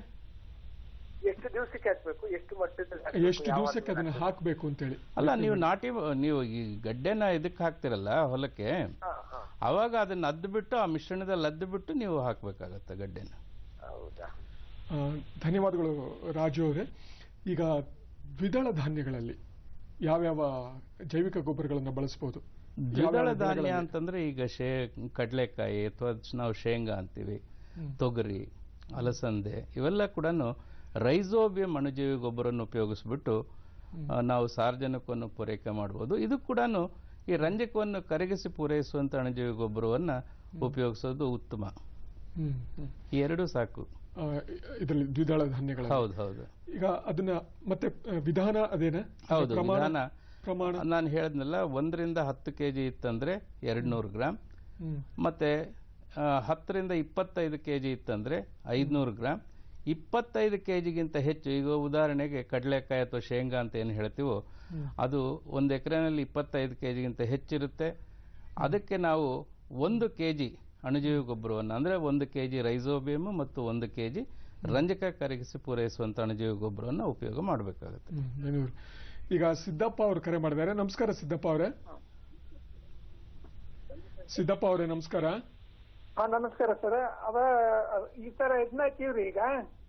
ಎಷ್ಟು ದಿವಸಕ್ಕೆ ಹಾಕ್ಬೇಕು ಎಷ್ಟು ಮಟ್ಟದಲ್ಲಿ ಹಾಕ್ಬೇಕು? ಎಷ್ಟು ಯಾವಾಗ ದಿವಸಕ್ಕೆ ಅದನ್ನ ಹಾಕಬೇಕು ಅಂತೇಳಿ ಅಲ್ಲ ನೀವು ನಾಟಿ ನೀವು ಈ ಗಡ್ಡೆನ ಇದಕ್ಕೆ ಹಾಕ್ತಿರಲ್ಲ ಹೊಲಕ್ಕೆ ಅವಾಗ ಅದನ್ನ ಅದ್ದು ಬಿಟ್ಟು ಆ ಮಿಶ್ರಣದಲ್ಲಿ ಅದ್ದು ಬಿಟ್ಟು ನೀವು ಹಾಕಬೇಕಾಗತ್ತೆ ಗಡ್ಡೆನ ಹೌದಾ ಆ, ಧನ್ಯವಾದಗಳು ರಾಜು ಅವರೇ ಈಗ ದ್ವಿದಳ ಧಾನ್ಯಗಳಲ್ಲಿ ಯಾವ್ಯಾವ ಜೈವಿಕ ಗೊಬ್ಬರಗಳನ್ನು ಬಳಸಬಹುದು ದ್ವಿದಳ ಧಾನ್ಯ ಅಂತಂದ್ರೆ ಈಗ ಶೇ ಕಡಲೆಕಾಯಿ ಅಥವಾ ನಾವು ಶೇಂಗಾ ಅಂತೀವಿ ಹ್ಮ್. ತೊಗರಿ ಅಲಸಂದೆ ಇವೆಲ್ಲ ಕೂಡ ರೈಸೋಬಿಯಂ ಅಣುಜೀವಿ ಗೊಬ್ಬರವನ್ನು ಉಪಯೋಗಿಸ್ಬಿಟ್ಟು ಆ, ನಾವು ಸಾರ್ವಜನಿಕವನ್ನು ಪೂರೈಕೆ ಮಾಡಬಹುದು ಇದು ಕೂಡ ಈ ರಂಜಕವನ್ನು ಕರಗಿಸಿ ಪೂರೈಸುವಂತ ಅಣುಜೀವಿ ಗೊಬ್ಬರವನ್ನ ಉಪಯೋಗಿಸೋದು ಉತ್ತಮ ಹ್ಮ್, ಹ್ಮ್. ಈ ಎರಡು ಸಾಕು ಆ, ಇದರಲ್ಲಿ ದ್ವಿದಳ ಧಾನ್ಯಗಳ ಹೌದು ಹೌದು ಈಗ ಅದನ್ನ ಮತ್ತೆ ಆ, ವಿಧಾನ ಅದೇನಾ ಹೌದು ಪ್ರಮಾಣ ವಿಧಾನ ಪ್ರಮಾಣ ನಾನು ಹೇಳಿದ್ನಲ್ಲ ಒಂದರಿಂದ ಹತ್ತು ಕೆ ಜಿ ಇತ್ತಂದ್ರೆ ಎರಡು ನೂರು ಗ್ರಾಮ್ ಹ್ಮ್. ಮತ್ತೆ ಆ, ಹತ್ತರಿಂದ ಇಪ್ಪತ್ತೈದು ಕೆ ಜಿ ಇತ್ತಂದ್ರೆ ಐದುನೂರು ಗ್ರಾಮ್ ಇಪ್ಪತ್ತೈದು ಕೆ ಜಿಗಿಂತ ಹೆಚ್ಚು ಈಗ ಉದಾಹರಣೆಗೆ ಕಡಲೆಕಾಯಿ ಅಥವಾ ಶೇಂಗಾ ಅಂತ ಏನು ಹೇಳ್ತೀವೋ ಹ್ಮ್. ಅದು ಒಂದು ಎಕರೆನಲ್ಲಿ ಇಪ್ಪತ್ತೈದು ಕೆ ಜಿಗಿಂತ ಹೆಚ್ಚಿರುತ್ತೆ ಅದಕ್ಕೆ ನಾವು ಒಂದು ಕೆ ಜಿ ಅಣುಜೀವಿ ಗೊಬ್ಬರವನ್ನು ಅಂದರೆ ಒಂದು ಕೆ ಜಿ ರೈಸೋಬಿಯಮ್ ಮತ್ತು ಒಂದು ಕೆ ಜಿ ರಂಜಕ ಕರಗಿಸಿ ಪೂರೈಸುವಂಥ ಅಣುಜೀವಿ ಗೊಬ್ಬರವನ್ನು ಉಪಯೋಗ ಮಾಡಬೇಕಾಗುತ್ತೆ ಹ್ಮ್, ಧನ್ಯವಾದ ಈಗ ಸಿದ್ದಪ್ಪ ಅವರು ಕರೆ ಮಾಡಿದ್ದಾರೆ ನಮಸ್ಕಾರ ಸಿದ್ದಪ್ಪ ಅವರೇ ಸಿದ್ದಪ್ಪ ಅವರೇ ನಮಸ್ಕಾರ ಹಾ ನಮಸ್ಕಾರ ಸರ್ ಅದ ಈ ತರ ಇದನ್ನ ಹಾಕಿವ್ರಿ ಈಗ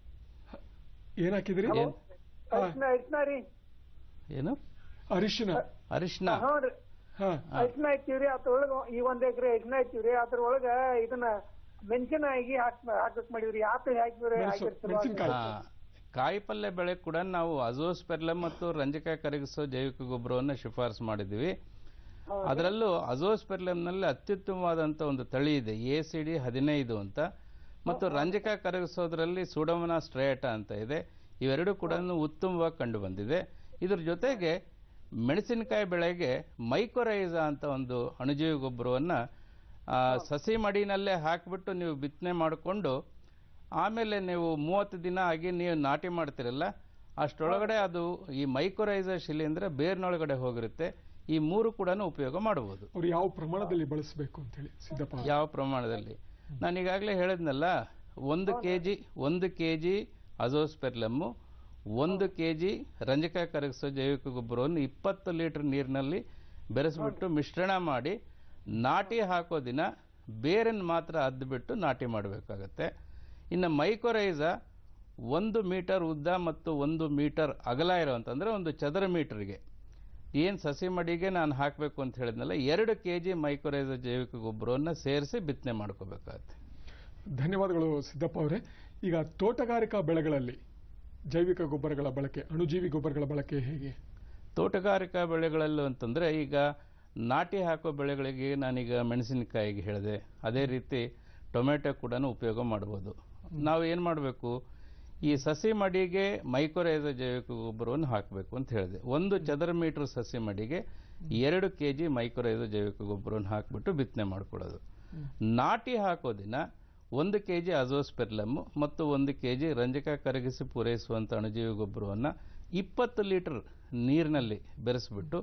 ಏನ್ ಹಾಕಿದ್ರಿ ಅರಿಶಿನ ಅರಿಶಿನ ರೀ ಏನು ಅರಿಶಿನ ಅರಿಶಿನ ಹ್ಞೂ ರೀ ಹಾ ಅರಿಶಿನ ಹಾಕಿವ್ರಿ ಅದ್ರೊಳಗ ಈ ಒಂದ್ ಎಕರೆ ಅರಿಶಿನ ಹಾಕಿವ್ರಿ ಅದ್ರೊಳಗ ಇದನ್ನ ಮೆಣಸಿನಕಾಯಿ ಹಾಕ್ ಹಾಕಕ್ ಮಾಡಿವ್ರಿ ಯಾಕೆ ಹಾಕಿವ್ರಿ ಹಾಕಿರ್ತೀವಿ ಹಾ. ಕಾಯಿ ಪಲ್ಯ ಬೆಳೆ ಕೂಡ ನಾವು ಅಜೋಸ್ಪೆರ್ಲಮ್ ಮತ್ತು ರಂಜಕ ಕರಗಿಸೋ ಜೈವಿಕ ಗೊಬ್ಬರವನ್ನು ಶಿಫಾರಸು ಮಾಡಿದ್ವಿ ಅದರಲ್ಲೂ ಅಜೋಸ್ಪೆರ್ಲಮ್ನಲ್ಲಿ ಅತ್ಯುತ್ತಮವಾದಂಥ ಒಂದು ತಳಿ ಇದೆ ಎ ಸಿ ಡಿ ಹದಿನೈದು ಅಂತ ಮತ್ತು ರಂಜಕ ಕರಗಿಸೋದ್ರಲ್ಲಿ ಸುಡಮನ ಸ್ಟ್ರೇಟ ಅಂತ ಇದೆ ಇವೆರಡೂ ಕೂಡ ಉತ್ತಮವಾಗಿ ಕಂಡು ಬಂದಿದೆ ಇದ್ರ ಜೊತೆಗೆ ಮೆಣಸಿನಕಾಯಿ ಬೆಳೆಗೆ ಮೈಕೊರೈಸಾ ಅಂತ ಒಂದು ಅಣುಜೀವಿ ಗೊಬ್ಬರವನ್ನು ಸಸಿ ಮಡಿನಲ್ಲೇ ಹಾಕಿಬಿಟ್ಟು ನೀವು ಬಿತ್ತನೆ ಮಾಡಿಕೊಂಡು ಆಮೇಲೆ ನೀವು ಮೂವತ್ತು ದಿನ ಆಗಿ ನೀವು ನಾಟಿ ಮಾಡ್ತಿರಲ್ಲ ಅಷ್ಟರೊಳಗಡೆ ಅದು ಈ ಮೈಕೊರೈಸಾ ಶಿಲೀಂಧ್ರ ಬೇರ್ನೊಳಗಡೆ ಹೋಗಿರುತ್ತೆ ಈ ಮೂರು ಕೂಡ ಉಪಯೋಗ ಮಾಡಬಹುದು ಅವ್ರು ಯಾವ ಪ್ರಮಾಣದಲ್ಲಿ ಬಳಸಬೇಕು ಅಂತ ಹೇಳಿ ಸಿದ್ದಪ್ಪ ಅವ್ರೆ. ಯಾವ ಪ್ರಮಾಣದಲ್ಲಿ ನಾನು ಈಗಾಗಲೇ ಹೇಳಿದ್ನಲ್ಲ ಒಂದು ಕೆ ಜಿ ಒಂದು ಕೆ ಜಿ ಅಜೋಸ್ಪೆರ್ಲಮ್ಮು ಒಂದು ಕೆ ಜಿ ರಂಜಕ ಕರಗಿಸೋ ಜೈವಿಕ ಗೊಬ್ಬರವನ್ನು ಇಪ್ಪತ್ತು ಲೀಟರ್ ನೀರಿನಲ್ಲಿ ಬೆರೆಸ್ಬಿಟ್ಟು ಮಿಶ್ರಣ ಮಾಡಿ ನಾಟಿ ಹಾಕೋ ದಿನ ಬೇರನ್ನು ಮಾತ್ರ ಅದ್ದುಬಿಟ್ಟು ನಾಟಿ ಮಾಡಬೇಕಾಗತ್ತೆ ಇನ್ನು ಮೈಕೊರೈಸ ಒಂದು ಮೀಟರ್ ಉದ್ದ ಮತ್ತು ಒಂದು ಮೀಟರ್ ಅಗಲ ಇರೋವಂಥ ಅಂದರೆ ಒಂದು ಚದರ ಮೀಟರ್ಗೆ ಏನು ಸಸಿ ಮಡಿಗೆ ನಾನು ಹಾಕಬೇಕು ಅಂತ ಹೇಳಿದ್ನಲ್ಲ ಎರಡು ಕೆ ಜಿ ಮೈಕ್ರೋರೈಸ ಜೈವಿಕ ಗೊಬ್ಬರವನ್ನು ಸೇರಿಸಿ ಬಿತ್ತನೆ ಮಾಡ್ಕೋಬೇಕಾಗತ್ತೆ ಧನ್ಯವಾದಗಳು ಸಿದ್ದಪ್ಪ ಅವರೇ ಈಗ ತೋಟಗಾರಿಕಾ ಬೆಳೆಗಳಲ್ಲಿ ಜೈವಿಕ ಗೊಬ್ಬರಗಳ ಬಳಕೆ ಅಣುಜೀವಿ ಗೊಬ್ಬರಗಳ ಬಳಕೆ ಹೇಗೆ ತೋಟಗಾರಿಕಾ ಬೆಳೆಗಳಲ್ಲೂ ಅಂತಂದರೆ ಈಗ ನಾಟಿ ಹಾಕೋ ಬೆಳೆಗಳಿಗೆ ನಾನೀಗ ಮೆಣಸಿನಕಾಯಿಗೆ ಹೇಳಿದೆ ಅದೇ ರೀತಿ ಟೊಮೆಟೊ ಕೂಡ ಉಪಯೋಗ ಮಾಡ್ಬೋದು ನಾವು ಏನು ಮಾಡಬೇಕು ಈ ಸಸಿ ಮಡಿಗೆ ಮೈಕ್ರೋರೈಸ ಜೈವಿಕ ಗೊಬ್ಬರವನ್ನು ಹಾಕಬೇಕು ಅಂತ ಹೇಳಿದೆ ಒಂದು ಚದರ ಮೀಟರ್ ಸಸಿ ಮಡಿಗೆ ಎರಡು ಕೆ ಜಿ ಮೈಕ್ರೋರೈಸ ಜೈವಿಕ ಗೊಬ್ಬರವನ್ನು ಹಾಕಿಬಿಟ್ಟು ಬಿತ್ತನೆ ಮಾಡ್ಕೊಳ್ಳೋದು ನಾಟಿ ಹಾಕೋ ದಿನ ಒಂದು ಕೆ ಜಿ ಅಜೋಸ್ಪೆರ್ಲಮ್ಮು ಮತ್ತು ಒಂದು ಕೆ ಜಿ ರಂಜಕ ಕರಗಿಸಿ ಪೂರೈಸುವಂಥ ಅಣುಜೀವಿ ಗೊಬ್ಬರವನ್ನು ಇಪ್ಪತ್ತು ಲೀಟರ್ ನೀರಿನಲ್ಲಿ ಬೆರೆಸ್ಬಿಟ್ಟು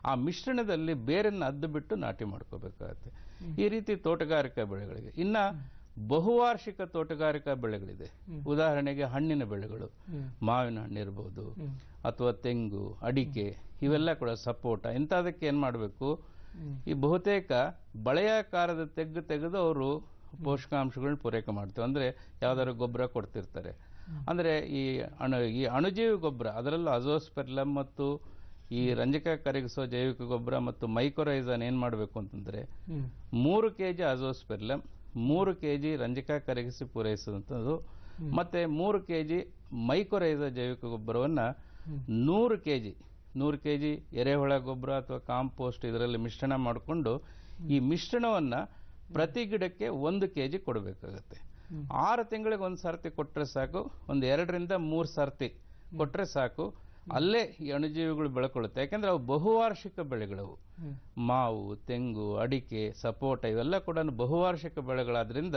ಆ ಮಿಶ್ರಣದಲ್ಲಿ ಬೇರನ್ನು ಅದ್ದು ಬಿಟ್ಟು ನಾಟಿ ಮಾಡ್ಕೋಬೇಕಾಗತ್ತೆ ಈ ರೀತಿ ತೋಟಗಾರಿಕಾ ಬೆಳೆಗಳಿಗೆ ಇನ್ನ ಬಹುವಾರ್ಷಿಕ ತೋಟಗಾರಿಕಾ ಬೆಳೆಗಳಿದೆ ಉದಾಹರಣೆಗೆ ಹಣ್ಣಿನ ಬೆಳೆಗಳು ಮಾವಿನ ಹಣ್ಣು ಇರ್ಬೋದು ಅಥವಾ ತೆಂಗು ಅಡಿಕೆ ಇವೆಲ್ಲ ಕೂಡ ಸಪೋಟ ಇಂಥದಕ್ಕೆ ಏನ್ ಮಾಡಬೇಕು ಈ ಬಹುತೇಕ ಬಳೆಯಾಕಾರದ ತೆಗ್ಗು ತೆಗೆದು ಅವರು ಪೋಷಕಾಂಶಗಳನ್ನ ಪೂರೈಕೆ ಮಾಡ್ತೇವೆ ಅಂದ್ರೆ ಯಾವ್ದಾದ್ರು ಗೊಬ್ಬರ ಕೊಡ್ತಿರ್ತಾರೆ ಅಂದ್ರೆ ಈ ಅಣು ಈ ಅಣುಜೀವಿ ಗೊಬ್ಬರ ಅದರಲ್ಲೂ ಅಜೋಸ್ಪೆರ್ಲಮ್ ಮತ್ತು ಈ ರಂಜಕ ಕರಗಿಸೋ ಜೈವಿಕ ಗೊಬ್ಬರ ಮತ್ತು ಮೈಕ್ರೋರೈಸನ್ ಏನ್ ಮಾಡಬೇಕು ಅಂತಂದ್ರೆ ಮೂರು ಕೆಜಿ ಅಜೋಸ್ಪೆರ್ಲಮ್ ಮೂರು ಕೆಜಿ ರಂಜಕ ಕರಗಿಸಿ ಪೂರೈಸುವಂಥದ್ದು ಮತ್ತೆ ಮೂರು ಕೆಜಿ ಮೈಕ್ರೋರೈಸ ಜೈವಿಕ ಗೊಬ್ಬರವನ್ನ ನೂರು ಕೆಜಿ ನೂರು ಕೆಜಿ ಎರೆಹುಳ ಗೊಬ್ಬರ ಅಥವಾ ಕಾಂಪೋಸ್ಟ್ ಇದರಲ್ಲಿ ಮಿಶ್ರಣ ಮಾಡಿಕೊಂಡು ಈ ಮಿಶ್ರಣವನ್ನ ಪ್ರತಿ ಗಿಡಕ್ಕೆ ಒಂದು ಕೆಜಿ ಕೊಡಬೇಕಾಗತ್ತೆ ಆರು ತಿಂಗಳಿಗೆ ಒಂದು ಸರ್ತಿ ಕೊಟ್ರೆ ಸಾಕು ಒಂದು ಎರಡರಿಂದ ಮೂರು ಸರ್ತಿ ಕೊಟ್ರೆ ಸಾಕು ಅಲ್ಲೇ ಈ ಅಣುಜೀವಿಗಳು ಬೆಳ್ಕೊಳ್ಳುತ್ತೆ ಯಾಕಂದ್ರೆ ಅವು ಬಹುವಾರ್ಷಿಕ ಬೆಳೆಗಳವು ಮಾವು ತೆಂಗು ಅಡಿಕೆ ಸಪೋಟ ಇವೆಲ್ಲ ಕೂಡ ಬಹುವಾರ್ಷಿಕ ಬೆಳೆಗಳಾದ್ರಿಂದ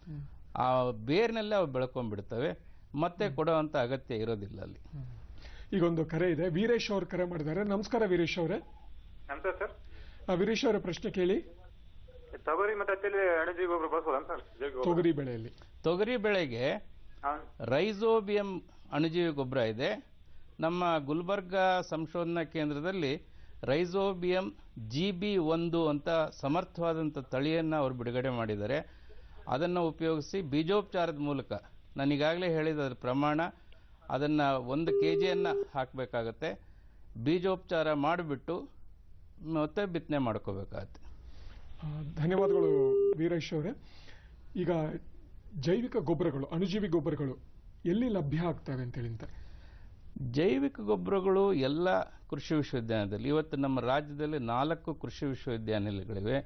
ಆ ಬೇರ್ನಲ್ಲೇ ಅವು ಬೆಳ್ಕೊಂಡ್ಬಿಡ್ತವೆ ಮತ್ತೆ ಕೊಡುವಂತ ಅಗತ್ಯ ಇರೋದಿಲ್ಲ ಅಲ್ಲಿ ಈಗ ಒಂದು ಕರೆ ಇದೆ ವೀರೇಶ್ ಅವ್ರು ಕರೆ ಮಾಡಿದ್ದಾರೆ ನಮಸ್ಕಾರ ವೀರೇಶ್ ಅವರೇ ನಮಸ್ತೆ ಸರ್ ಆ, ವೀರೇಶ್ ಅವರ ಪ್ರಶ್ನೆ ಕೇಳಿ ತೊಗರಿ ಮತ್ತೆ ಹತ್ತಿಯಲ್ಲಿ ಅಣುಜೀವಿ ಗೊಬ್ಬರ ಬಳಸ್ಬೋದಾ ಸರ್ ಜೈವಿಕ ಗೊಬ್ಬರ? ತೊಗರಿ ಬೆಳೆಯಲ್ಲಿ ತೊಗರಿ ಬೆಳೆಗೆ ಹಾ. ರೈಸೋಬಿಯಂ ಅಣುಜೀವಿ ಗೊಬ್ಬರ ಇದೆ ನಮ್ಮ ಗುಲ್ಬರ್ಗ ಸಂಶೋಧನಾ ಕೇಂದ್ರದಲ್ಲಿ ರೈಸೋಬಿಯಂ ಜಿ ಬಿ ಒಂದು ಅಂತ ಸಮರ್ಥವಾದಂಥ ತಳಿಯನ್ನು ಅವರು ಬಿಡುಗಡೆ ಮಾಡಿದ್ದಾರೆ ಅದನ್ನು ಉಪಯೋಗಿಸಿ ಬೀಜೋಪಚಾರದ ಮೂಲಕ ನಾನು ಈಗಾಗಲೇ ಹೇಳಿದ ಅದ್ರ ಪ್ರಮಾಣ ಅದನ್ನು ಒಂದು ಕೆ ಜಿಯನ್ನು ಹಾಕಬೇಕಾಗತ್ತೆ ಬೀಜೋಪಚಾರ ಮಾಡಿಬಿಟ್ಟು ಮತ್ತೆ ಬಿತ್ತನೆ ಮಾಡ್ಕೋಬೇಕಾಗತ್ತೆ ಆ, ಧನ್ಯವಾದಗಳು ವೀರೇಶ್ ಅವರೇ ಈಗ ಜೈವಿಕ ಗೊಬ್ಬರಗಳು ಅಣುಜೀವಿ ಗೊಬ್ಬರಗಳು ಎಲ್ಲಿ ಲಭ್ಯ ಆಗ್ತವೆ ಅಂತ ಹೇಳಿ ಅಂತ ಜೈವಿಕ ಗೊಬ್ಬರಗಳು ಎಲ್ಲ ಕೃಷಿ ವಿಶ್ವವಿದ್ಯಾಲಯದಲ್ಲಿ ಇವತ್ತು ನಮ್ಮ ರಾಜ್ಯದಲ್ಲಿ ನಾಲ್ಕು ಕೃಷಿ ವಿಶ್ವವಿದ್ಯಾನಿಲಯಗಳಿವೆ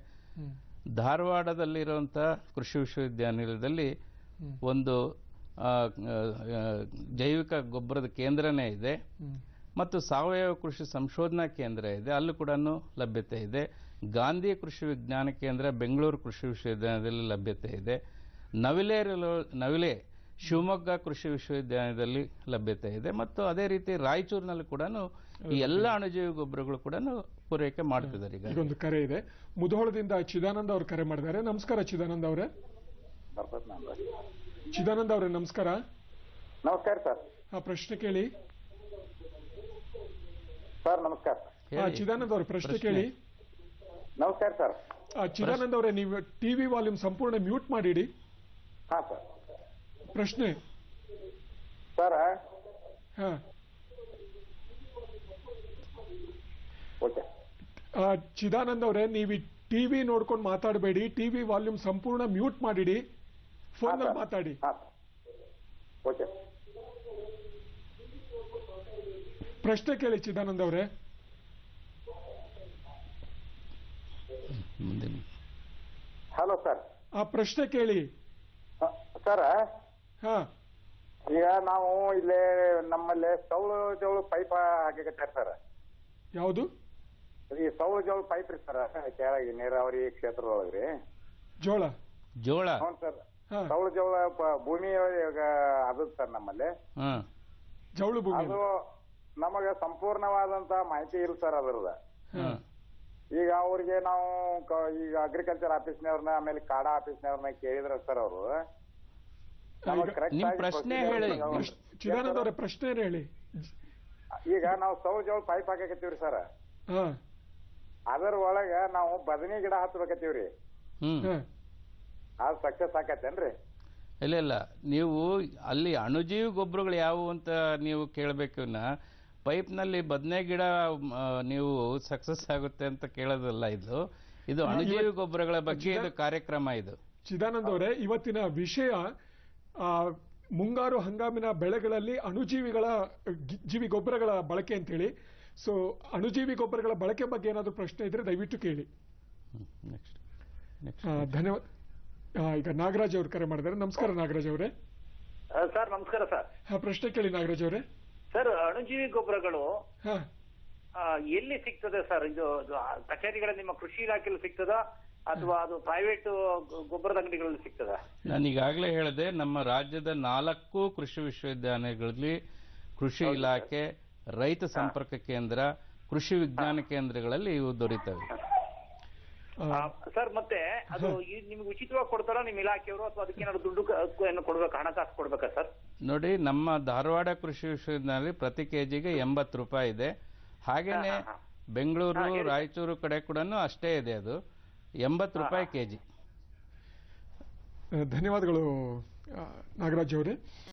ಧಾರವಾಡದಲ್ಲಿರುವಂಥ ಕೃಷಿ ವಿಶ್ವವಿದ್ಯಾನಿಲಯದಲ್ಲಿ ಒಂದು ಆ, ಆ, ಜೈವಿಕ ಗೊಬ್ಬರದ ಕೇಂದ್ರನೇ ಇದೆ ಮತ್ತು ಸಾವಯವ ಕೃಷಿ ಸಂಶೋಧನಾ ಕೇಂದ್ರ ಇದೆ ಅಲ್ಲೂ ಕೂಡ ಲಭ್ಯತೆ ಇದೆ ಗಾಂಧಿ ಕೃಷಿ ವಿಜ್ಞಾನ ಕೇಂದ್ರ ಬೆಂಗಳೂರು ಕೃಷಿ ವಿಶ್ವವಿದ್ಯಾಲಯದಲ್ಲಿ ಲಭ್ಯತೆ ಇದೆ ನವಿಲೆ ನವಿಲೆ ಶಿವಮೊಗ್ಗ ಕೃಷಿ ವಿಶ್ವವಿದ್ಯಾಲಯದಲ್ಲಿ ಲಭ್ಯತೆ ಇದೆ ಮತ್ತು ಅದೇ ರೀತಿ ರಾಯಚೂರಿನಲ್ಲಿ ಕೂಡ ಈ ಎಲ್ಲ ಅಣುಜೀವಿ ಗೊಬ್ಬರಗಳು ಕೂಡ ಪೂರೈಕೆ ಮಾಡ್ತಿದ್ದಾರೆ ಈಗ ಈಗ ಒಂದು ಕರೆ ಇದೆ ಮುಧೋಳದಿಂದ ಚಿದಾನಂದ ಅವ್ರು ಕರೆ ಮಾಡಿದ್ದಾರೆ ನಮಸ್ಕಾರ ಚಿದಾನಂದ ಅವರೇ ಚಿದಾನಂದ ಅವರೇ ನಮಸ್ಕಾರ ನಮಸ್ಕಾರ ಸರ್ ಆ ಪ್ರಶ್ನೆ ಕೇಳಿ ಸರ್ ನಮಸ್ಕಾರ ಆ, ಚಿದಾನಂದ ಅವ್ರ ಪ್ರಶ್ನೆ ಕೇಳಿ ನಮಸ್ಕಾರ ಸರ್ ಆ, ಚಿದಾನಂದ ಅವರೇ ನೀವು ಟಿವಿ ವಾಲ್ಯೂಮ್ ಸಂಪೂರ್ಣ ಮ್ಯೂಟ್ ಮಾಡಿಡಿ ಹಾ ಸರ್ ಪ್ರಶ್ನೆ ಸರ್ ಹಾ ಓಕೆ ಆ, ಚಿದಾನಂದ್ ಅವರೇ ನೀವು ಟಿವಿ ನೋಡ್ಕೊಂಡು ಮಾತಾಡಬೇಡಿ ಟಿವಿ ವಾಲ್ಯೂಮ್ ಸಂಪೂರ್ಣ ಮ್ಯೂಟ್ ಮಾಡಿಡಿ ಫೋನ್ ಮಾತಾಡಿ ಓಕೆ ಪ್ರಶ್ನೆ ಕೇಳಿ ಚಿದಾನಂದ್ ಅವರೇ ಹಲೋ ಸರ್ ಆ ಪ್ರಶ್ನೆ ಕೇಳಿ ಸರ್ ಹಾ ಈಗ ನಾವು ಇಲ್ಲೇ ನಮ್ಮಲ್ಲಿ ಸೌಳು ಜೋಳು ಪೈಪ್ ಹಾಕಿಕತ್ತಾರ ಸರ್ ಯಾವುದು ಈ ಸೌಳು ಜೋಳು ಪೈಪ್ ರೀ ಸರ್ ಕೆಳಗೆ ನೀರಾವರಿ ಕ್ಷೇತ್ರದೊಳಗ್ರಿ ಜೋಳ ಜೋಳ ಹ್ಞೂ ಸರ್ ಸೌಳು ಜೋಳ ಪ- ಭೂಮಿ ಇವಾಗ ಅದು ಸರ್ ನಮ್ಮಲ್ಲಿ ಹ್ಮ್ ಜವಳು ಭೂಮಿ ಅದು ನಮಗ ಸಂಪೂರ್ಣವಾದಂತ ಮಾಹಿತಿ ಇಲ್ಲ ಸರ್ ಅದ್ರದ ಹ್ಮ್ ಈಗ ಅವ್ರಿಗೆ ನಾವು ಕ- ಈಗ ಅಗ್ರಿಕಲ್ಚರ್ ಆಫೀಸ್ನವ್ರನ್ನ ಆಮೇಲೆ ಕಾಡಾ ಆಫೀಸ್ನವ್ರನ್ನ ಕೇಳಿದ್ರ ಸರ್ ಅವರು ನಿಮ್ ಪ್ರಶ್ನೆ ಹೇಳಿ ಚಿದಾನಂದ್ ಅವರೇ ಪ್ರಶ್ನೆ ಏನ್ ಹೇಳಿ ಈಗ ನಾವು ಸೌಳ ಜೋಳ ಪೈಪ್ ಹಾಕಕತ್ತೀವ್ರಿ ಸರ್ ಹಾ ಅದರ ಒಳಗ ನಾವು ಬದನಿ ಗಿಡ ಹಚ್ಬೇಕತ್ತೀವ್ರಿ ಹ್ಮ್ ಅದು ಸಕ್ಸಸ್ ಆಕತ್ತೇನ್ರಿ ಇಲ್ಲ ಇಲ್ಲ ನೀವು ಅಲ್ಲಿ ಅಣುಜೀವಿ ಗೊಬ್ಬರಗಳು ಯಾವುವು ಅಂತ ನೀವು ಕೇಳಬೇಕು ಪೈಪ್ನಲ್ಲಿ ಬದನೆ ಗಿಡ ಮ್, ಆ, ನೀವು ಸಕ್ಸಸ್ ಆಗುತ್ತೆ ಅಂತ ಕೇಳೋದಲ್ಲ ಇದು ಇದು ಅಣುಜೀವಿ ಗೊಬ್ಬರಗಳ ಬಗ್ಗೆ ಇದು ಕಾರ್ಯಕ್ರಮ ಇದು ಚಿದಾನಂದ್ ಅವರೇ ಇವತ್ತಿನ ವಿಷಯ ಆ, ಮುಂಗಾರು ಹಂಗಾಮಿನ ಬೆಳೆಗಳಲ್ಲಿ ಅಣುಜೀವಿಗಳ ಗಿ- ಜೀವಿ ಗೊಬ್ಬರಗಳ ಬಳಕೆ ಅಂತೇಳಿ ಸೊ ಅಣುಜೀವಿ ಗೊಬ್ಬರಗಳ ಬಳಕೆ ಬಗ್ಗೆ ಏನಾದರೂ ಪ್ರಶ್ನೆ ಇದ್ರೆ ದಯವಿಟ್ಟು ಕೇಳಿ ಆ, ಧನ್ಯವಾದ ಆ, ಈಗ ನಾಗರಾಜ್ ಅವರು ಕರೆ ಮಾಡಿದ್ದಾರೆ ನಮಸ್ಕಾರ ನಾಗರಾಜ್ ಅವರೇ ಸರ್ ನಮಸ್ಕಾರ ಸರ್ ಆ ಪ್ರಶ್ನೆ ಕೇಳಿ ನಾಗರಾಜ್ ಅವರೇ ಸರ್ ಅಣುಜೀವಿ ಗೊಬ್ಬರಗಳು ಹಾ ಆ, ಎಲ್ಲಿ ಸಿಗ್ತದೆ ಸರ್ ಇದು ಇದು ಆ, ಕಚೇರಿಗಳ ನಿಮ್ಮ ಕೃಷಿ ಇಲಾಖೆಯಲ್ಲಿ ಸಿಗ್ತದಾ ಅಥವಾ ಅದು ಪ್ರೈವೇಟ್ ಗೊಬ್ಬರದ ಅಂಗಡಿಗಳಲ್ಲಿ ಸಿಗ್ತದಾ ನಾನು ಈಗಾಗಲೇ ಹೇಳಿದೆ ನಮ್ಮ ರಾಜ್ಯದ ನಾಲ್ಕು ಕೃಷಿ ವಿಶ್ವವಿದ್ಯಾಲಯಗಳಲ್ಲಿ ಕೃಷಿ ಇಲಾಖೆ ರೈತ ಸಂಪರ್ಕ ಕೇಂದ್ರ ಕೃಷಿ ವಿಜ್ಞಾನ ಕೇಂದ್ರಗಳಲ್ಲಿ ಇವು ದೊರೀತವೆ ಸರ್ ಮತ್ತೆ ಅದು ಈ- ನಿಮ್ಗೆ ಉಚಿತವಾಗಿ ಕೊಡ್ತಾರಾ ನಿಮ್ ಇಲಾಖೆಯವರು ಅಥವಾ ಅದಕ್ಕೆ ಏನಾದ್ರು ದುಡ್ಡು ಕ- ಏನು ಕೊಡ್ಬೇಕಾ ಹಣಕಾಸು ಕೊಡ್ಬೇಕಾ ಸರ್ ನೋಡಿ ನಮ್ಮ ಧಾರವಾಡ ಕೃಷಿ ವಿಶ್ವವಿದ್ಯಾಲಯ ಪ್ರತಿ ಕೆಜಿಗೆ ಎಂಬತ್ತು ರೂಪಾಯಿ ಇದೆ ಹಾಗೇನೆ ಬೆಂಗಳೂರು ರಾಯಚೂರು ಕಡೆ ಕೂಡ ಅಷ್ಟೇ ಇದೆ ಅದು ಎಂಬತ್ತು ರೂಪಾಯಿ ಕೆಜಿ ಧನ್ಯವಾದಗಳು ಆ, ನಾಗರಾಜ್ ಅವರೇ